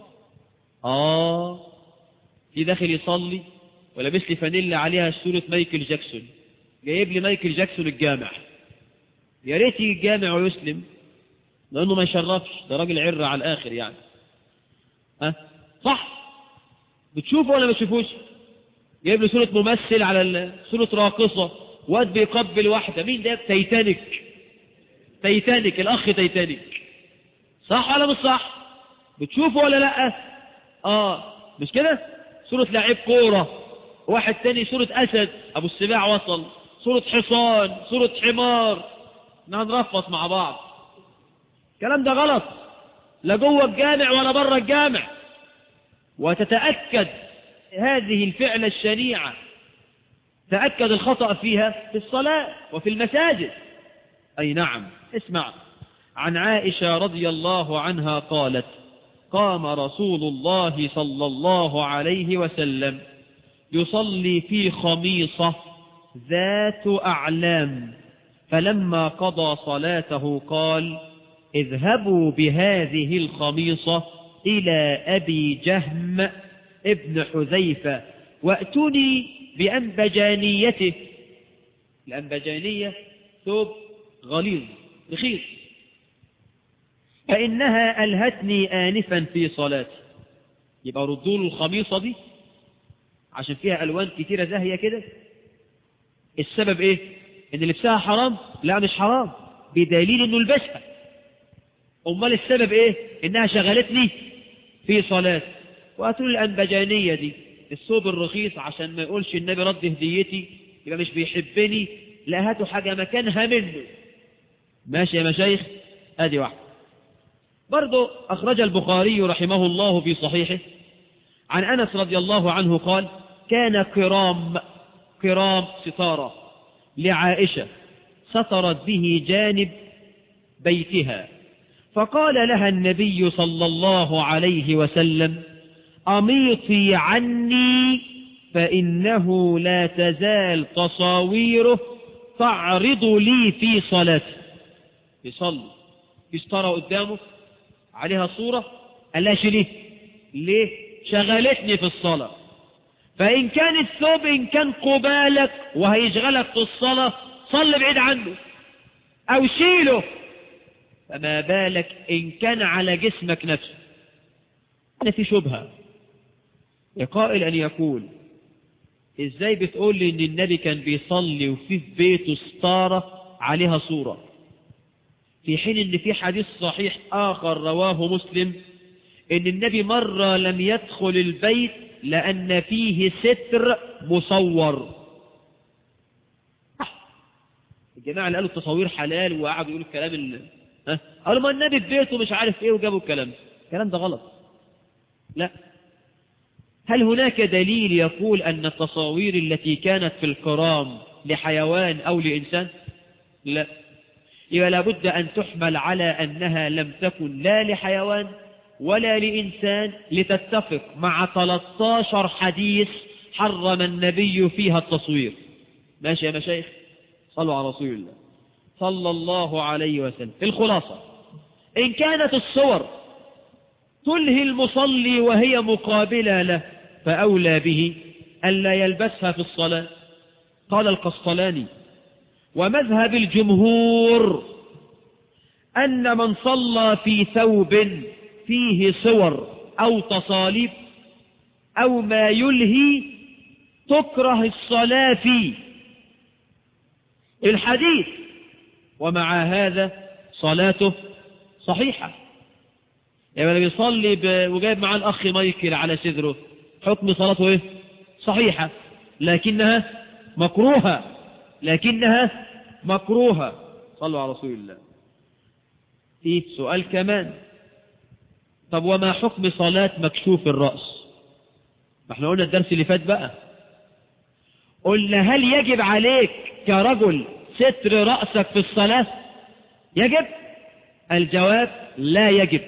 آه في داخل يصلي ولابس لي فانيلا عليها صورة مايكل جاكسون جايب لي مايكل جاكسون الجامع يا ريت يجي الجامع ويسلم لأنه ما يشرفش ده راجل عرة على الآخر يعني ها صح بتشوفه ولا ما تشوفوش جايب لي صورة ممثل على ال- صورة راقصة واد بيقبل واحدة مين ده تايتانيك تايتانيك الأخ تايتانيك صح ولا مش صح بتشوفه ولا لا اه مش كده صورة لعيب كورة واحد تاني صورة أسد أبو السباع وصل صورة حصان صورة حمار احنا هنرفص مع بعض الكلام ده غلط لا جوه الجامع ولا بره الجامع وتتأكد هذه الفعلة الشنيعة تأكد الخطأ فيها في الصلاة وفي المساجد أي نعم اسمع عن عائشة رضي الله عنها قالت قام رسول الله صلى الله عليه وسلم يصلي في خميصة ذات أعلام فلما قضى صلاته قال اذهبوا بهذه الخميصة إلى أبي جهم ابن حذيفة وأتوني بأنبجانيته الأنبجانية ثوب غليظ رخيص فإنها ألهتني آنفا في صلاتي يبقى ردوا له الخميصة دي عشان فيها ألوان كتيرة زاهية كده السبب إيه إن لبسها حرام لا مش حرام بدليل إنه لبسها أمال السبب إيه إنها شغلتني في صلاة وقالوا لي الأنبجانية دي الثوب الرخيص عشان ما يقولش النبي رد هديتي يبقى مش بيحبني لا هاتوا حاجة مكانها منه ماشي يا مشايخ ادي واحد برضو أخرج البخاري رحمه الله في صحيحه عن أنس رضي الله عنه قال كان قرام قرام ستارة لعائشة سترت به جانب بيتها فقال لها النبي صلى الله عليه وسلم أميطي عني فإنه لا تزال تصاويره تعرض لي في صلاتي يصلي يسترى قدامه عليها صورة قال لها شيليه ليه شغلتني في الصلاة فإن كان الثوب إن كان قبالك وهيشغلك في الصلاة صل بعيد عنه أو شيله فما بالك إن كان على جسمك نفسه أنا في شبهة قائل أن يقول إزاي بتقول لي إن النبي كان بيصلي وفي في بيته ستارة عليها صورة في حين إن في حديث صحيح آخر رواه مسلم إن النبي مرة لم يدخل البيت لأن فيه ستر مصور الجماعة اللي قالوا التصوير حلال وقعدوا يقولوا الكلام اللي ها قالوا ما النبي في بيته مش عارف ايه وجابوا الكلام ده. الكلام ده غلط لا هل هناك دليل يقول أن التصاوير التي كانت في الكرام لحيوان أو لإنسان لا يبقى لابد أن تحمل على أنها لم تكن لا لحيوان ولا لإنسان لتتفق مع 13 حديث حرم النبي فيها التصوير ماشي يا مشايخ صلوا على رسول الله صلى الله عليه وسلم الخلاصة إن كانت الصور تلهي المصلي وهي مقابلة له فأولى به ألا يلبسها في الصلاة قال القسطلاني ومذهب الجمهور أن من صلى في ثوب فيه صور أو تصاليب أو ما يلهي تكره الصلاة فيه الحديث ومع هذا صلاته صحيحة يعني اللي بيصلي ب... وجايب معاه الأخ مايكل على صدره حكم صلاته إيه؟ صحيحة لكنها مكروهة لكنها مكروهة صلوا على رسول الله في سؤال كمان طب وما حكم صلاة مكشوف الرأس ما احنا قلنا الدرس اللي فات بقى قلنا هل يجب عليك كرجل ستر رأسك في الصلاة يجب الجواب لا يجب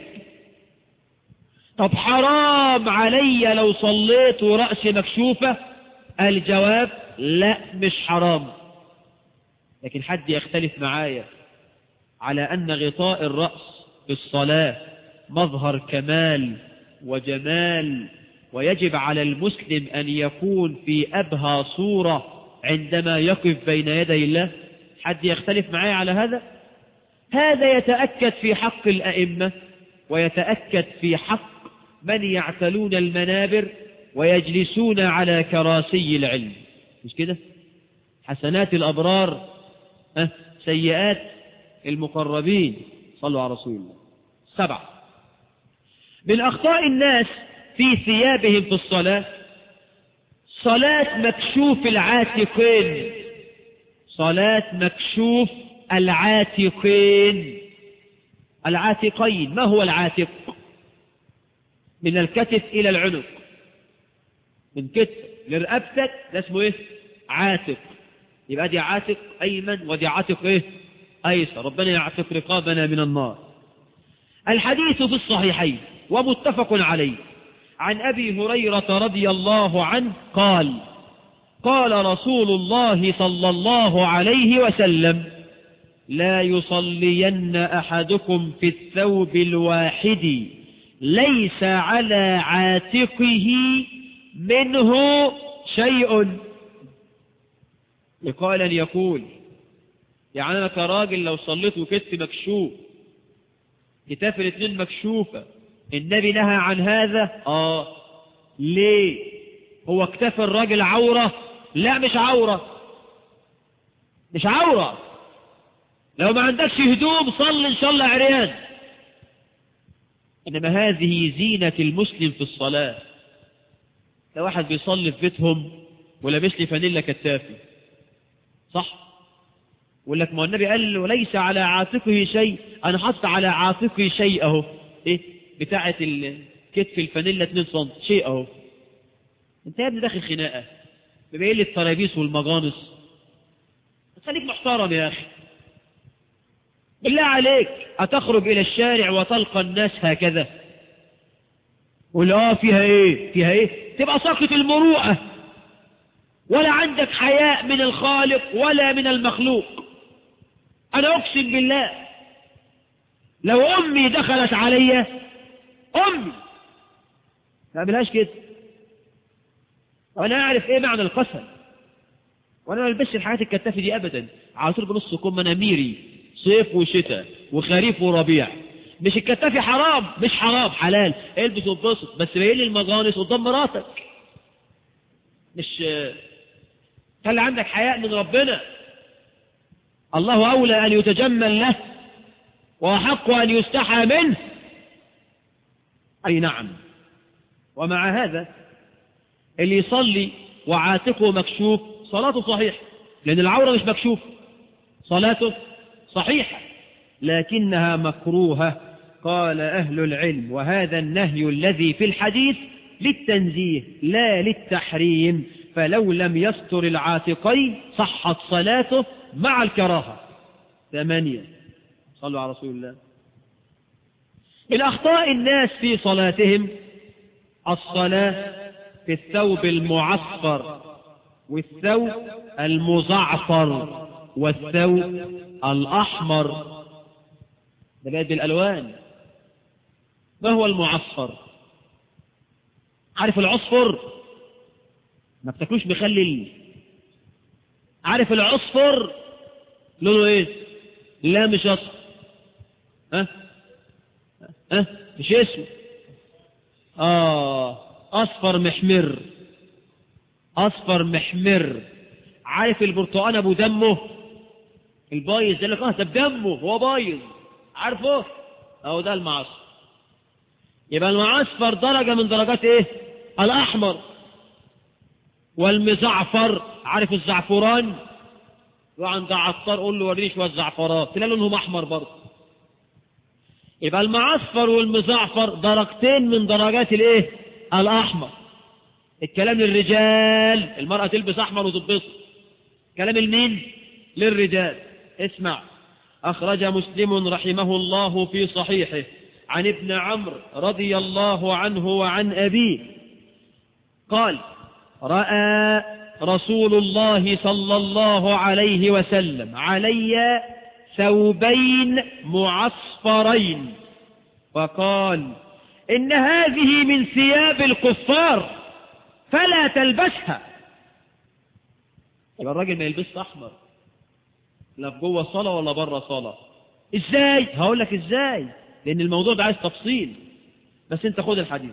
طب حرام علي لو صليت ورأسي مكشوفة الجواب لا مش حرام لكن حد يختلف معايا على أن غطاء الرأس في الصلاة مظهر كمال وجمال ويجب على المسلم أن يكون في أبهى صورة عندما يقف بين يدي الله حد يختلف معايا على هذا هذا يتأكد في حق الأئمة ويتأكد في حق من يعتلون المنابر ويجلسون على كراسي العلم مش كده حسنات الأبرار أه؟ سيئات المقربين صلوا على رسول الله سبعة من أخطاء الناس في ثيابهم في الصلاة صلاة مكشوف العاتقين صلاة مكشوف العاتقين العاتقين ما هو العاتق من الكتف إلى العنق من كتف لرقبتك ده اسمه ايه عاتق يبقى دي عاتق أيمن ودي عاتق ايه أيسر ربنا يعتق رقابنا من النار الحديث في الصحيحين ومتفق عليه عن أبي هريرة رضي الله عنه قال قال رسول الله صلى الله عليه وسلم لا يصلين أحدكم في الثوب الواحد ليس على عاتقه منه شيء يقال أن يقول يعني أنا كراجل لو صليت وكتف مكشوف كتاف الاثنين مكشوفة النبي نهى عن هذا آه ليه هو كتاف الراجل عورة لا مش عورة مش عورة لو ما عندكش هدوم صل إن شاء الله عريان إنما هذه زينة المسلم في الصلاة لو واحد بيصلي في بيتهم ولابس لي فانيلا كتافي صح يقول لك ما النبي قال له ليس على عاتقه شيء انا حط على عاتقه شيء اهو ايه بتاعه الكتف الفانيلا 2 سم شيء اهو انت يا ابني داخل خناقه بيبين لي الترابيس والمجانس خليك محترم يا اخي بالله عليك أتخرج إلى الشارع وتلقى الناس هكذا قول آه فيها إيه فيها إيه تبقى ساقط المروءة ولا عندك حياء من الخالق ولا من المخلوق أنا أقسم بالله لو أمي دخلت علي أمي ما أعملهاش كده وأنا أعرف إيه معنى القسم وأنا ما البسش الحاجات الكتافة دي أبدا على طول بنص كم أنا ميري صيف وشتاء وخريف وربيع مش الكتافي حرام مش حرام حلال البس واتبسط بس باين لي المجانس قدام مراتك مش خلي عندك حياء من ربنا الله أولى أن يتجمل له وأحق أن يستحى منه أي نعم ومع هذا اللي يصلي وعاتقه مكشوف صلاته صحيح لأن العورة مش مكشوف صلاته صحيحة لكنها مكروهة قال أهل العلم وهذا النهي الذي في الحديث للتنزيه لا للتحريم فلو لم يستر العاتقين صحت صلاته مع الكراهة ثمانية صلوا على رسول الله من أخطاء الناس في صلاتهم الصلاة في الثوب المعصفر والثوب المزعفر والثوب الأحمر ده بقت بالألوان ما هو المعصفر عارف العصفر ما بتاكلوش مخلل عارف العصفر لونه ايه لا مش اصفر ها ها مش اسمه اه اصفر محمر اصفر محمر عارف البرتقال ابو دمه البايظ يقول لك اه ده بدمه هو بايظ عارفه اهو ده المعصفر يبقى المعصفر درجة من درجات ايه الاحمر والمزعفر عارف الزعفران وعند عطار قول له وريني شويه زعفرات تلاقي لونهم احمر برضه يبقى المعصفر والمزعفر درجتين من درجات الايه الاحمر الكلام للرجال المرأة تلبس احمر وتتبسط كلام المين للرجال اسمع اخرج مسلم رحمه الله في صحيحه عن ابن عمرو رضي الله عنه وعن ابيه قال راى رسول الله صلى الله عليه وسلم علي ثوبين معصفرين فقال إن هذه من ثياب الكفار فلا تلبسها يبقى الراجل ما يلبسش أحمر لا في جوه صلاة ولا بره صلاة ازاي هقول لك ازاي لان الموضوع ده عايز تفصيل بس انت خد الحديث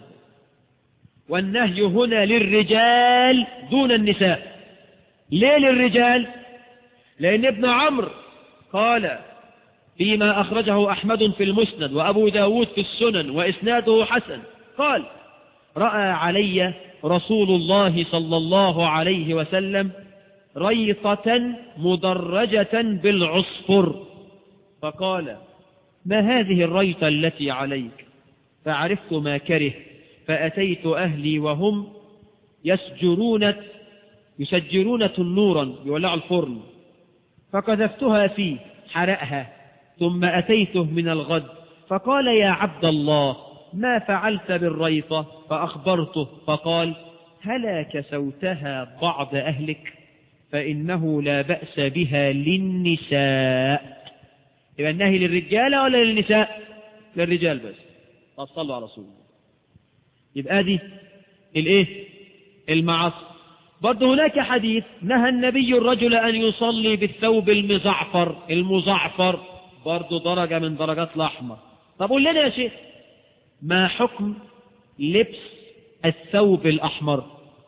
والنهي هنا للرجال دون النساء ليه للرجال لان ابن عمرو قال فيما أخرجه أحمد في المسند وأبو داود في السنن وإسناده حسن قال رأى علي رسول الله صلى الله عليه وسلم ريطة مدرجة بالعصفر فقال ما هذه الريطة التي عليك فعرفت ما كره فأتيت أهلي وهم يسجرون يسجرون تنورا يولع الفرن فقذفتها فيه حرقها ثم أتيته من الغد فقال يا عبد الله ما فعلت بالريطة فأخبرته فقال هلا كسوتها بعض أهلك فإنه لا بأس بها للنساء يبقى النهي للرجال ولا للنساء للرجال بس طب صلوا على رسول الله يبقى دي الايه المعاصي برضه هناك حديث نهى النبي الرجل أن يصلي بالثوب المزعفر المزعفر برضه درجة من درجات الأحمر طب قول لنا يا شيخ ما حكم لبس الثوب الأحمر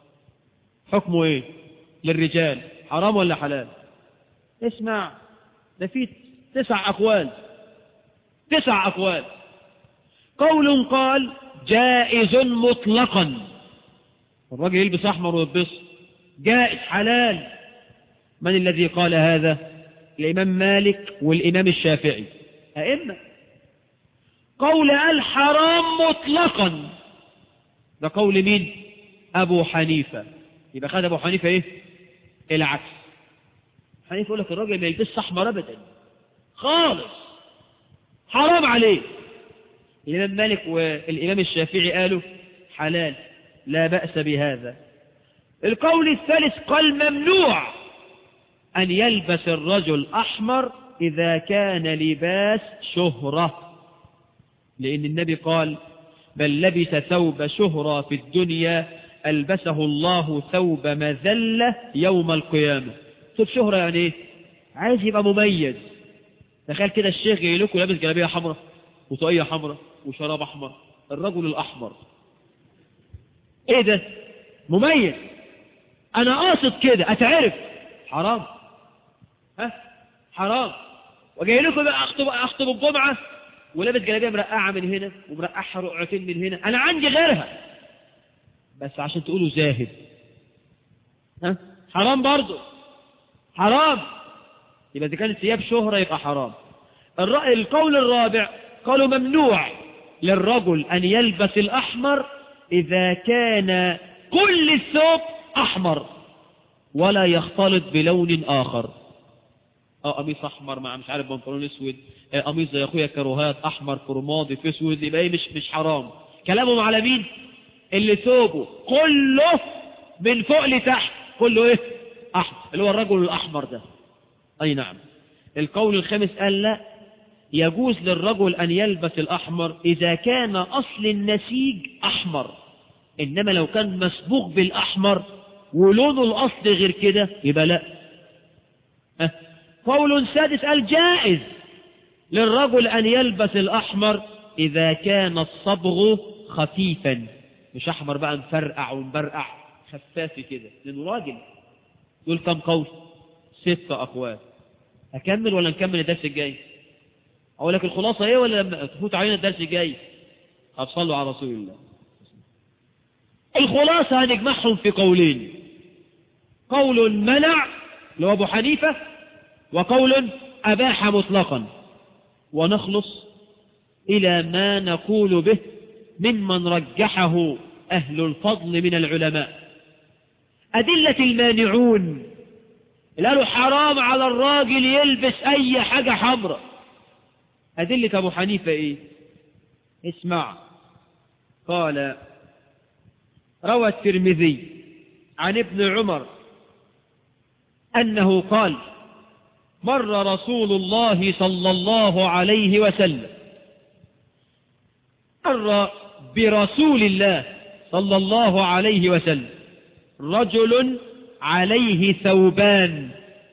حكمه ايه للرجال حرام ولا حلال اسمع ده في تسع أقوال تسع أقوال قول قال جائز مطلقا الراجل يلبس أحمر ويلبس جائز حلال من الذي قال هذا الإمام مالك والإمام الشافعي أئمة قول الحرام مطلقا ده قول مين أبو حنيفة يبقى خد أبو حنيفة إيه العكس حنيفة يقول لك الراجل ما يلبسش أحمر أبدا خالص حرام عليه الإمام مالك والإمام الشافعي قالوا حلال لا بأس بهذا القول الثالث قال ممنوع أن يلبس الرجل أحمر إذا كان لباس شهرة لأن النبي قال بل لبس ثوب شهرة في الدنيا ألبسه الله ثوب مذلة يوم القيامة ثوب شهرة يعني ايه عايز يبقى مميز تخيل كده الشيخ جاي لكم لابس جلابيه حمراء وطاقية حمراء وشراب أحمر الرجل الأحمر ايه ده مميز انا قاصد كده اتعرف حرام ها حرام وجاي لكم بقى اخطب اخطب الجمعه ولابس جلابيه مرقعه من هنا ومرقعها رقعتين من هنا انا عندي غيرها بس عشان تقولوا زاهد ها حرام برضه حرام يبقى اذا كانت ثياب شهره يبقى حرام الرأي القول الرابع قالوا ممنوع للرجل أن يلبس الأحمر إذا كان كل الثوب أحمر ولا يختلط بلون آخر اه قميص احمر مع مش عارف بنطلون اسود آه، قميص زي اخويا كروهات احمر في رمادي في اسود يبقى ايه مش مش حرام كلامهم على مين اللي ثوبه كله من فوق لتحت كله ايه احمر اللي هو الرجل الاحمر ده اي نعم القول الخامس قال لا يجوز للرجل ان يلبس الاحمر اذا كان اصل النسيج احمر انما لو كان مسبوق بالاحمر ولونه الاصل غير كده يبقى لا ها قول سادس قال جائز للرجل أن يلبس الأحمر إذا كان الصبغ خفيفا مش أحمر بقى مفرقع ومبرقع خفاف كده لأنه راجل دول كم قول ستة أقوال أكمل ولا نكمل الدرس الجاي أقول لك الخلاصة إيه ولا لما تفوت علينا الدرس الجاي صلوا على رسول الله الخلاصة هنجمعهم في قولين قول منع لو أبو حنيفة وقول أباح مطلقا ونخلص إلى ما نقول به ممن رجحه أهل الفضل من العلماء أدلة المانعون اللي قالوا حرام على الراجل يلبس أي حاجة حمراء أدلة أبو حنيفة إيه اسمع قال روى الترمذي عن ابن عمر أنه قال مر رسول الله صلى الله عليه وسلم مر برسول الله صلى الله عليه وسلم رجل عليه ثوبان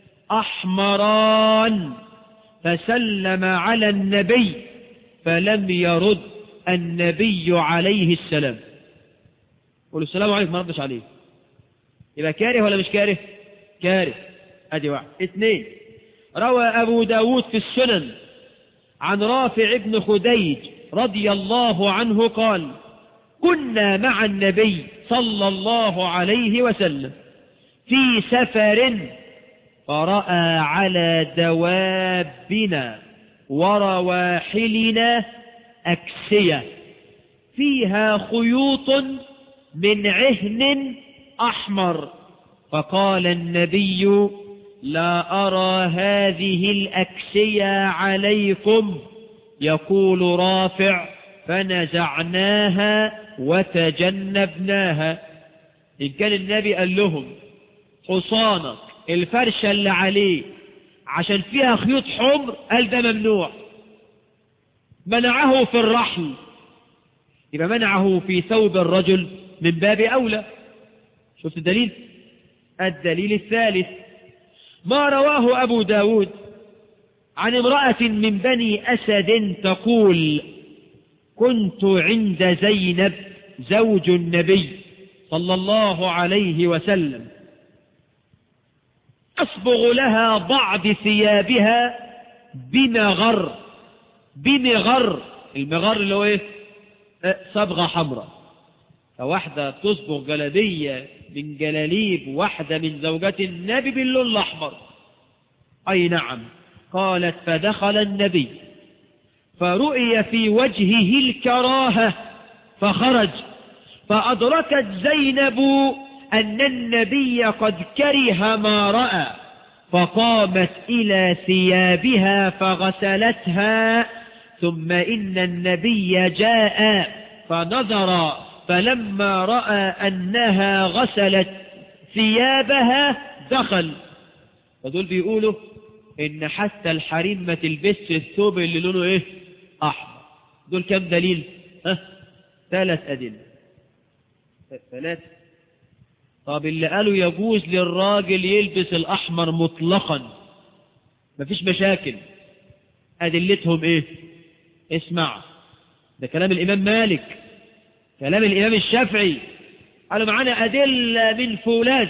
أحمران فسلم على النبي فلم يرد النبي عليه السلام قل السلام عليكم ما ردش عليه يبقى كاره ولا مش كاره كاره ادي واحد اثنين روى أبو داود في السنن عن رافع بن خديج رضي الله عنه قال كنا مع النبي صلى الله عليه وسلم في سفر فرأى على دوابنا ورواحلنا أكسية فيها خيوط من عهن أحمر فقال النبي لا أرى هذه الأكسية عليكم يقول رافع فنزعناها وتجنبناها إن كان النبي قال لهم حصانك الفرشة اللي عليه عشان فيها خيوط حمر قال ده ممنوع منعه في الرحل يبقى منعه في ثوب الرجل من باب أولى شفت الدليل الدليل الثالث ما رواه أبو داود عن امرأة من بني أسد تقول كنت عند زينب زوج النبي صلى الله عليه وسلم أصبغ لها بعض ثيابها بمغر بمغر المغر اللي هو ايه اه صبغة حمراء فواحدة تصبغ جلبية من جلاليب واحدة من زوجات النبي باللون الأحمر أي نعم قالت فدخل النبي فرؤي في وجهه الكراهة فخرج فأدركت زينب أن النبي قد كره ما رأى فقامت إلى ثيابها فغسلتها ثم إن النبي جاء فنظر فلما رأى أنها غسلت ثيابها دخل فدول بيقولوا إن حتى الحريم ما تلبسش الثوب اللي لونه إيه أحمر دول كم دليل ها ثلاث أدلة ثلاث طب اللي قالوا يجوز للراجل يلبس الأحمر مطلقا مفيش مشاكل أدلتهم إيه اسمع ده كلام الإمام مالك كلام الإمام الشافعي قالوا معانا أدلة من فولاذ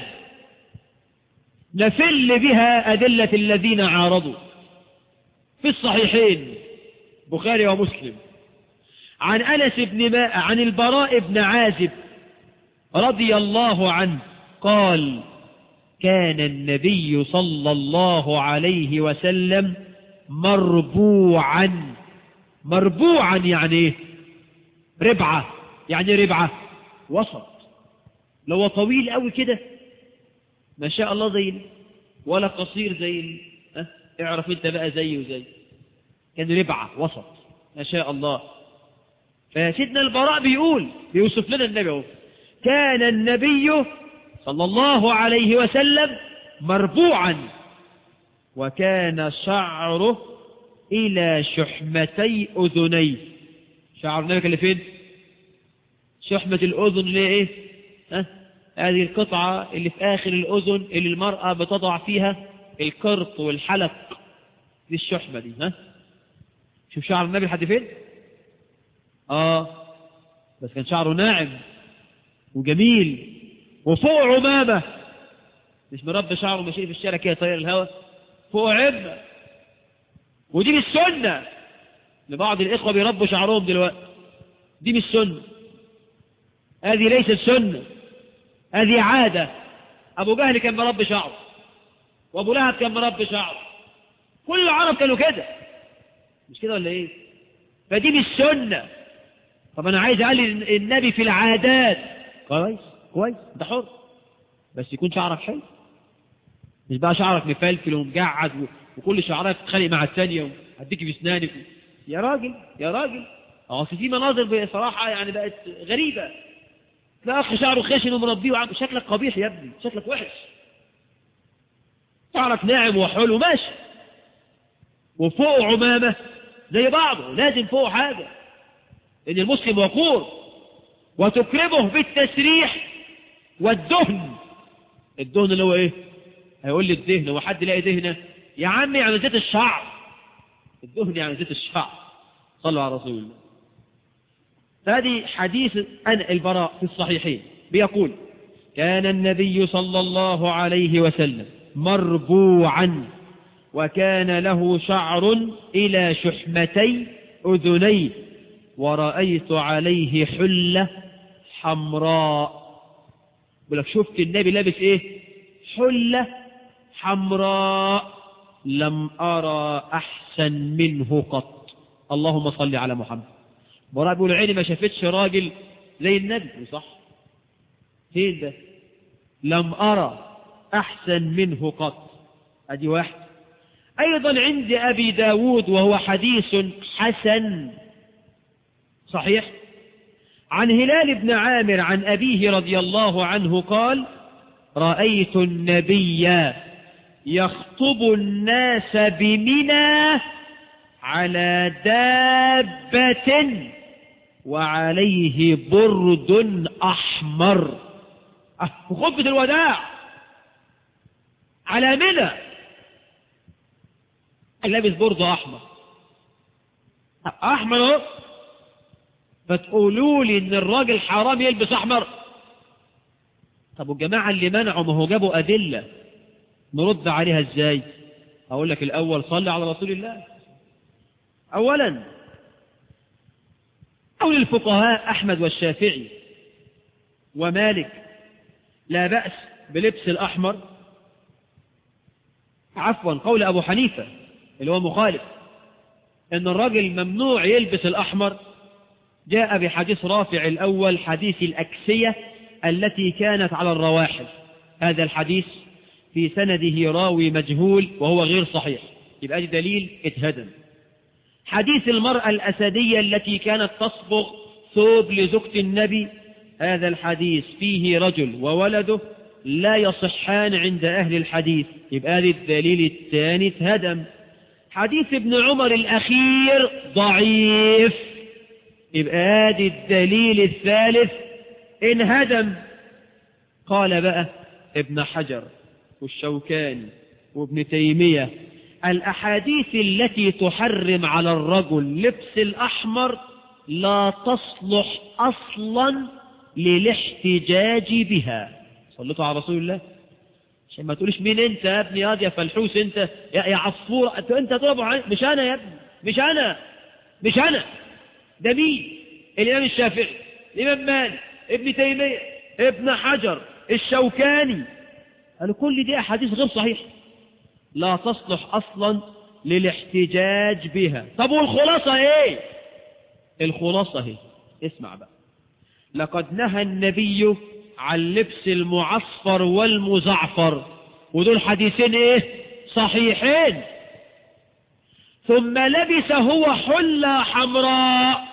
نفل بها أدلة الذين عارضوا في الصحيحين بخاري ومسلم عن أنس بن ماء عن البراء بن عازب رضي الله عنه قال كان النبي صلى الله عليه وسلم مربوعا مربوعا يعني ايه ربعة يعني ربعة وسط لو هو طويل قوي كده ما شاء الله زي ال- ولا قصير زي ال- اه اعرف انت بقى زي وزي كان ربعة وسط ما شاء الله فسيدنا البراء بيقول بيوصف لنا النبي اهو كان النبي صلى الله عليه وسلم مربوعا وكان شعره إلى شحمتي أذنيه شعر النبي كان فين شحمة الأذن اللي هي إيه ها؟ هذه القطعة اللي في آخر الأذن اللي المرأة بتضع فيها القرط والحلق دي الشحمة دي ها شوف شعر النبي لحد فين آه بس كان شعره ناعم وجميل وفوق عمامة مش مربي شعره ماشي في الشارع كده طاير الهواء فوق عمة ودي مش سنة لبعض الإخوة بيربوا شعرهم دلوقتي دي مش سنة هذه ليست سنة هذه عادة أبو جهل كان مربي شعره وأبو لهب كان مربي شعره كل العرب كانوا كده مش كده ولا إيه فدي مش سنة طب أنا عايز أقلل النبي في العادات كويس كويس ده حر بس يكون شعرك حلو مش بقى شعرك مفلفل ومجعد و... وكل شعرك تتخانق مع الثانية وهديكي في اسنانك و... يا راجل يا راجل اصل في مناظر بصراحة يعني بقت غريبة تلاقي اخ شعره خشن ومربيه وعم... شكلك قبيح يا ابني شكلك وحش شعرك ناعم وحلو ماشي وفوق عمامة زي بعضه لازم فوق حاجة ان المسلم وقور وتكرمه بالتسريح والدهن الدهن اللي هو ايه هيقول لي الدهن هو حد يلاقي دهنه يا عمي يعني زيت الشعر الدهن يعني زيت الشعر صلوا على رسول الله هذه حديث أن البراء في الصحيحين بيقول كان النبي صلى الله عليه وسلم مربوعا وكان له شعر إلى شحمتي أذنيه ورأيت عليه حلة حمراء بقول لك شفت النبي لابس ايه حلة حمراء لم أرى أحسن منه قط اللهم صل على محمد براء بيقول عيني ما شافتش راجل زي النبي صح فين ده لم أرى أحسن منه قط أدي واحد أيضا عند أبي داود وهو حديث حسن صحيح عن هلال بن عامر عن أبيه رضي الله عنه قال رأيت النبي يخطب الناس بمنى على دابة وعليه برد أحمر أه، في خطبة الوداع على منى لابس برد أحمر أحمر أهو فتقولوا لي إن الراجل حرام يلبس أحمر طب والجماعة اللي منعوا ما هو جابوا أدلة نرد عليها إزاي أقول لك الأول صلي على رسول الله أولا قول الفقهاء أحمد والشافعي ومالك لا بأس بلبس الأحمر عفوا قول أبو حنيفة اللي هو مخالف أن الرجل ممنوع يلبس الأحمر جاء بحديث رافع الأول حديث الأكسية التي كانت على الرواحل هذا الحديث في سنده راوي مجهول وهو غير صحيح يبقى دي دليل اتهدم حديث المرأة الأسدية التي كانت تصبغ ثوب لزوجة النبي هذا الحديث فيه رجل وولده لا يصحان عند أهل الحديث يبقى هذا الدليل الثاني اتهدم حديث ابن عمر الأخير ضعيف يبقى هذا الدليل الثالث انهدم قال بقى ابن حجر والشوكاني وابن تيمية الأحاديث التي تحرم على الرجل لبس الأحمر لا تصلح أصلا للاحتجاج بها صلتوا على رسول الله عشان ما تقولش مين انت يا ابني يا يا فلحوس انت يا, يا عصفور انت انت تضرب عن- مش انا يا ابني مش انا مش انا ده مين الامام الشافعي الامام مالك ابن تيميه ابن حجر الشوكاني قالوا كل دي احاديث غير صحيحه لا تصلح اصلا للاحتجاج بها طب والخلاصه ايه الخلاصة هي اسمع بقى لقد نهى النبي عن لبس المعصفر والمزعفر ودول حديثين ايه صحيحين ثم لبس هو حلة حمراء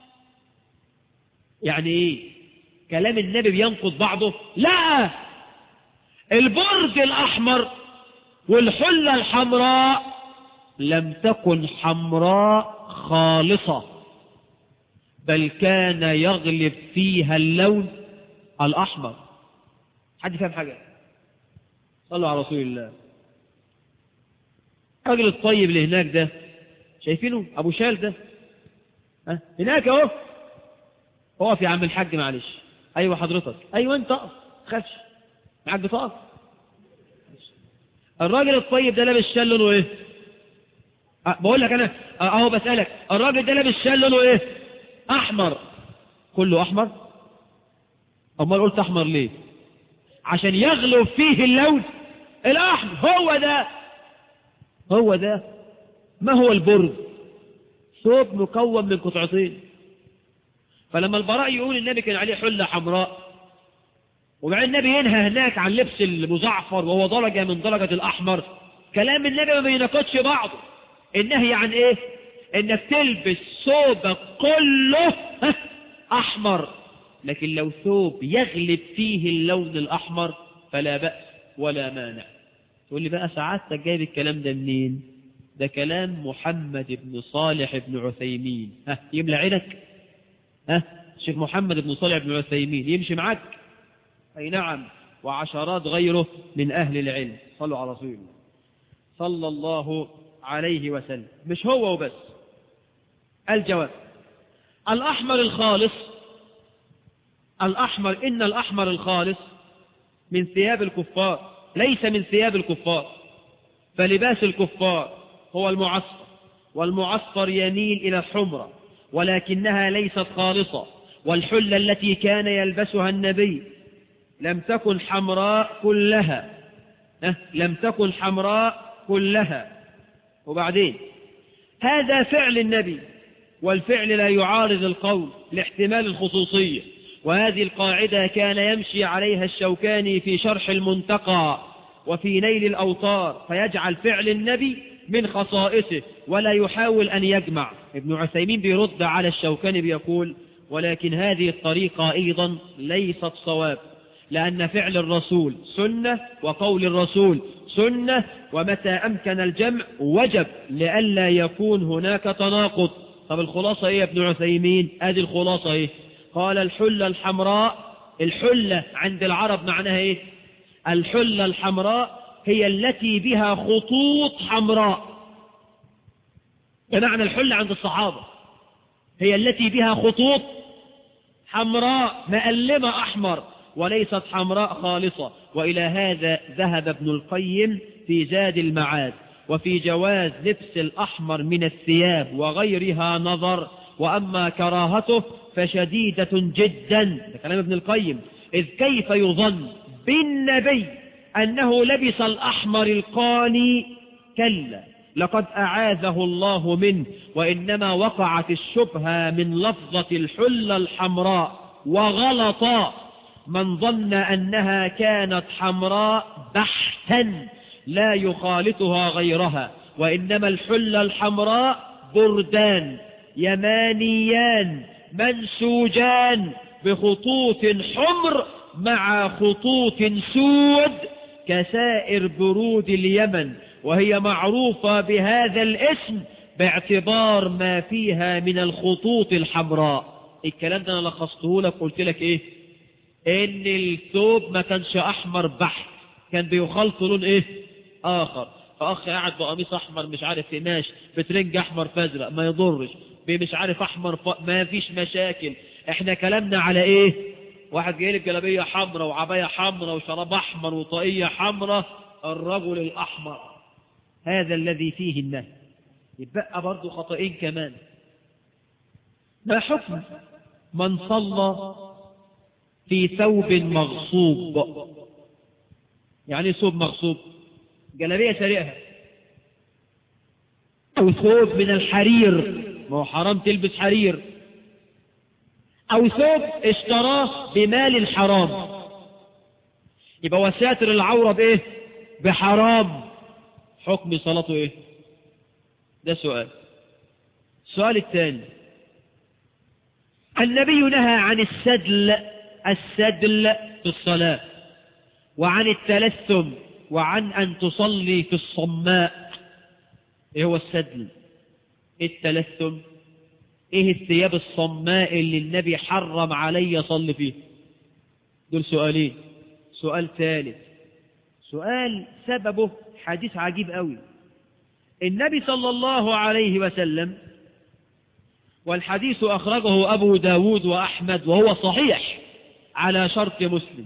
يعني ايه كلام النبي بينقض بعضه لا البرد الأحمر والحلة الحمراء لم تكن حمراء خالصة بل كان يغلب فيها اللون الأحمر حد فاهم حاجة صلوا على رسول الله الراجل الطيب اللي هناك ده شايفينه أبو شال ده ها هناك اهو اقف يا عم الحاج معلش ايوه حضرتك ايوه انت اقف خافش معاك بطاقه الراجل الطيب ده لابس شال لونه ايه أه بقول لك انا اهو بسالك الراجل ده لابس شال لونه ايه احمر كله احمر امال قلت احمر ليه عشان يغلب فيه اللون الاحمر هو ده هو ده ما هو البرد ثوب مكون من قطعتين فلما البراء يقول النبي كان عليه حلة حمراء وبعدين النبي ينهى هناك عن لبس المزعفر وهو درجة من درجة الأحمر كلام النبي ما بيناقضش بعضه النهي عن ايه انك تلبس ثوبك كله احمر لكن لو ثوب يغلب فيه اللون الاحمر فلا بأس ولا مانع تقول لي بقى سعادتك جايب الكلام ده منين ده كلام محمد بن صالح بن عثيمين ها يملى عينك ها الشيخ محمد بن صالح بن عثيمين يمشي معك أي نعم وعشرات غيره من أهل العلم صلوا على رسول الله صلى الله عليه وسلم مش هو وبس الجواب الأحمر الخالص الأحمر إن الأحمر الخالص من ثياب الكفار ليس من ثياب الكفار فلباس الكفار هو المعصفر والمعصفر يميل إلى الحمرة ولكنها ليست خالصة والحلة التي كان يلبسها النبي لم تكن حمراء كلها لم تكن حمراء كلها وبعدين هذا فعل النبي والفعل لا يعارض القول لاحتمال الخصوصية وهذه القاعدة كان يمشي عليها الشوكاني في شرح المنتقى وفي نيل الأوطار فيجعل فعل النبي من خصائصه ولا يحاول أن يجمع ابن عثيمين بيرد على الشوكاني بيقول ولكن هذه الطريقة أيضا ليست صواب لأن فعل الرسول سنة وقول الرسول سنة ومتى أمكن الجمع وجب لئلا يكون هناك تناقض طب الخلاصة إيه يا ابن عثيمين هذه الخلاصة إيه قال الحلة الحمراء الحلة عند العرب معناها إيه الحلة الحمراء هي التي بها خطوط حمراء بمعنى الحلة عند الصحابة هي التي بها خطوط حمراء مألمة أحمر وليست حمراء خالصة وإلى هذا ذهب ابن القيم في زاد المعاد وفي جواز لبس الأحمر من الثياب وغيرها نظر وأما كراهته فشديدة جدا ده كلام ابن القيم إذ كيف يظن بالنبي أنه لبس الأحمر القاني كلا لقد أعاذه الله منه وإنما وقعت الشبهة من لفظة الحلة الحمراء وغلط من ظن أنها كانت حمراء بحتا لا يخالطها غيرها وإنما الحلة الحمراء بردان يمانيان منسوجان بخطوط حمر مع خطوط سود كسائر برود اليمن وهي معروفة بهذا الاسم باعتبار ما فيها من الخطوط الحمراء الكلام ده انا لخصته لك قلت لك ايه ان الثوب ما كانش احمر بحت كان بيخلط لون ايه اخر فاخ قاعد بقميص احمر مش عارف قماش بترنج احمر فازرق ما يضرش مش عارف احمر ف... ما فيش مشاكل احنا كلامنا على ايه واحد جاي لك جلابيه حمراء وعبايه حمراء وشراب احمر وطاقيه حمراء الرجل الاحمر هذا الذي فيه النهي يبقى برضه خطئين كمان ما حكم من صلى في ثوب مغصوب يعني ثوب مغصوب جلابيه سريعها او ثوب من الحرير ما هو حرام تلبس حرير أو ثوب اشتراه بمال حرام يبقى وساتر العورة بإيه بحرام حكم صلاته إيه ده سؤال السؤال الثاني النبي نهى عن السدل السدل في الصلاة وعن التلثم وعن أن تصلي في الصماء ايه هو السدل ايه التلثم ايه الثياب الصماء اللي النبي حرم علي اصلي فيه دول سؤالين سؤال ثالث سؤال سببه حديث عجيب قوي النبي صلى الله عليه وسلم والحديث أخرجه أبو داود وأحمد وهو صحيح على شرط مسلم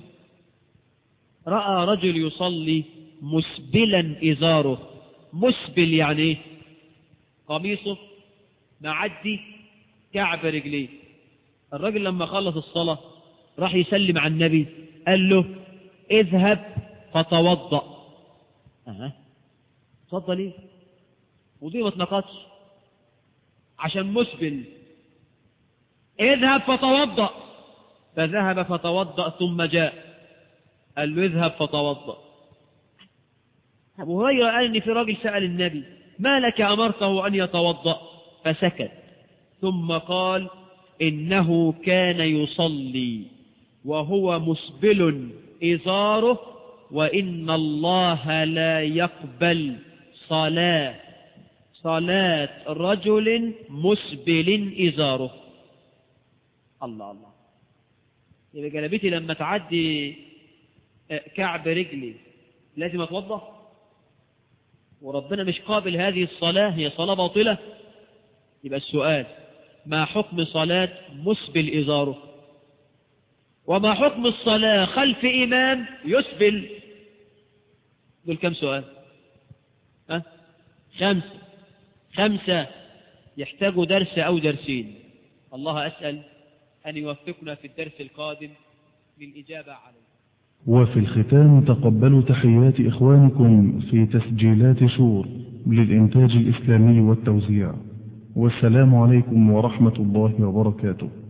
رأى رجل يصلي مسبلا إزاره مسبل يعني ايه قميصه معدي كعب رجليه الراجل لما خلص الصلاة راح يسلم على النبي قال له اذهب فتوضأ أه. اتفضل ايه ودي ما اتنقضش عشان مسبل اذهب فتوضأ فذهب فتوضأ ثم جاء قال له اذهب فتوضأ أبو هريرة قال إن في راجل سأل النبي ما لك أمرته أن يتوضأ فسكت ثم قال إنه كان يصلي وهو مسبل إزاره وإن الله لا يقبل صلاة صلاة رجل مسبل إزاره الله الله يبقى جلبتي لما تعدي كعب رجلي لازم أتوضأ وربنا مش قابل هذه الصلاة هي صلاة باطلة يبقى السؤال ما حكم صلاة مسبل إزاره وما حكم الصلاة خلف إمام يسبل دول كم سؤال أه؟ خمسة خمسة يحتاجوا درس أو درسين الله أسأل أن يوفقنا في الدرس القادم للإجابة عليه وفي الختام تقبلوا تحيات إخوانكم في تسجيلات شور للإنتاج الإسلامي والتوزيع والسلام عليكم ورحمة الله وبركاته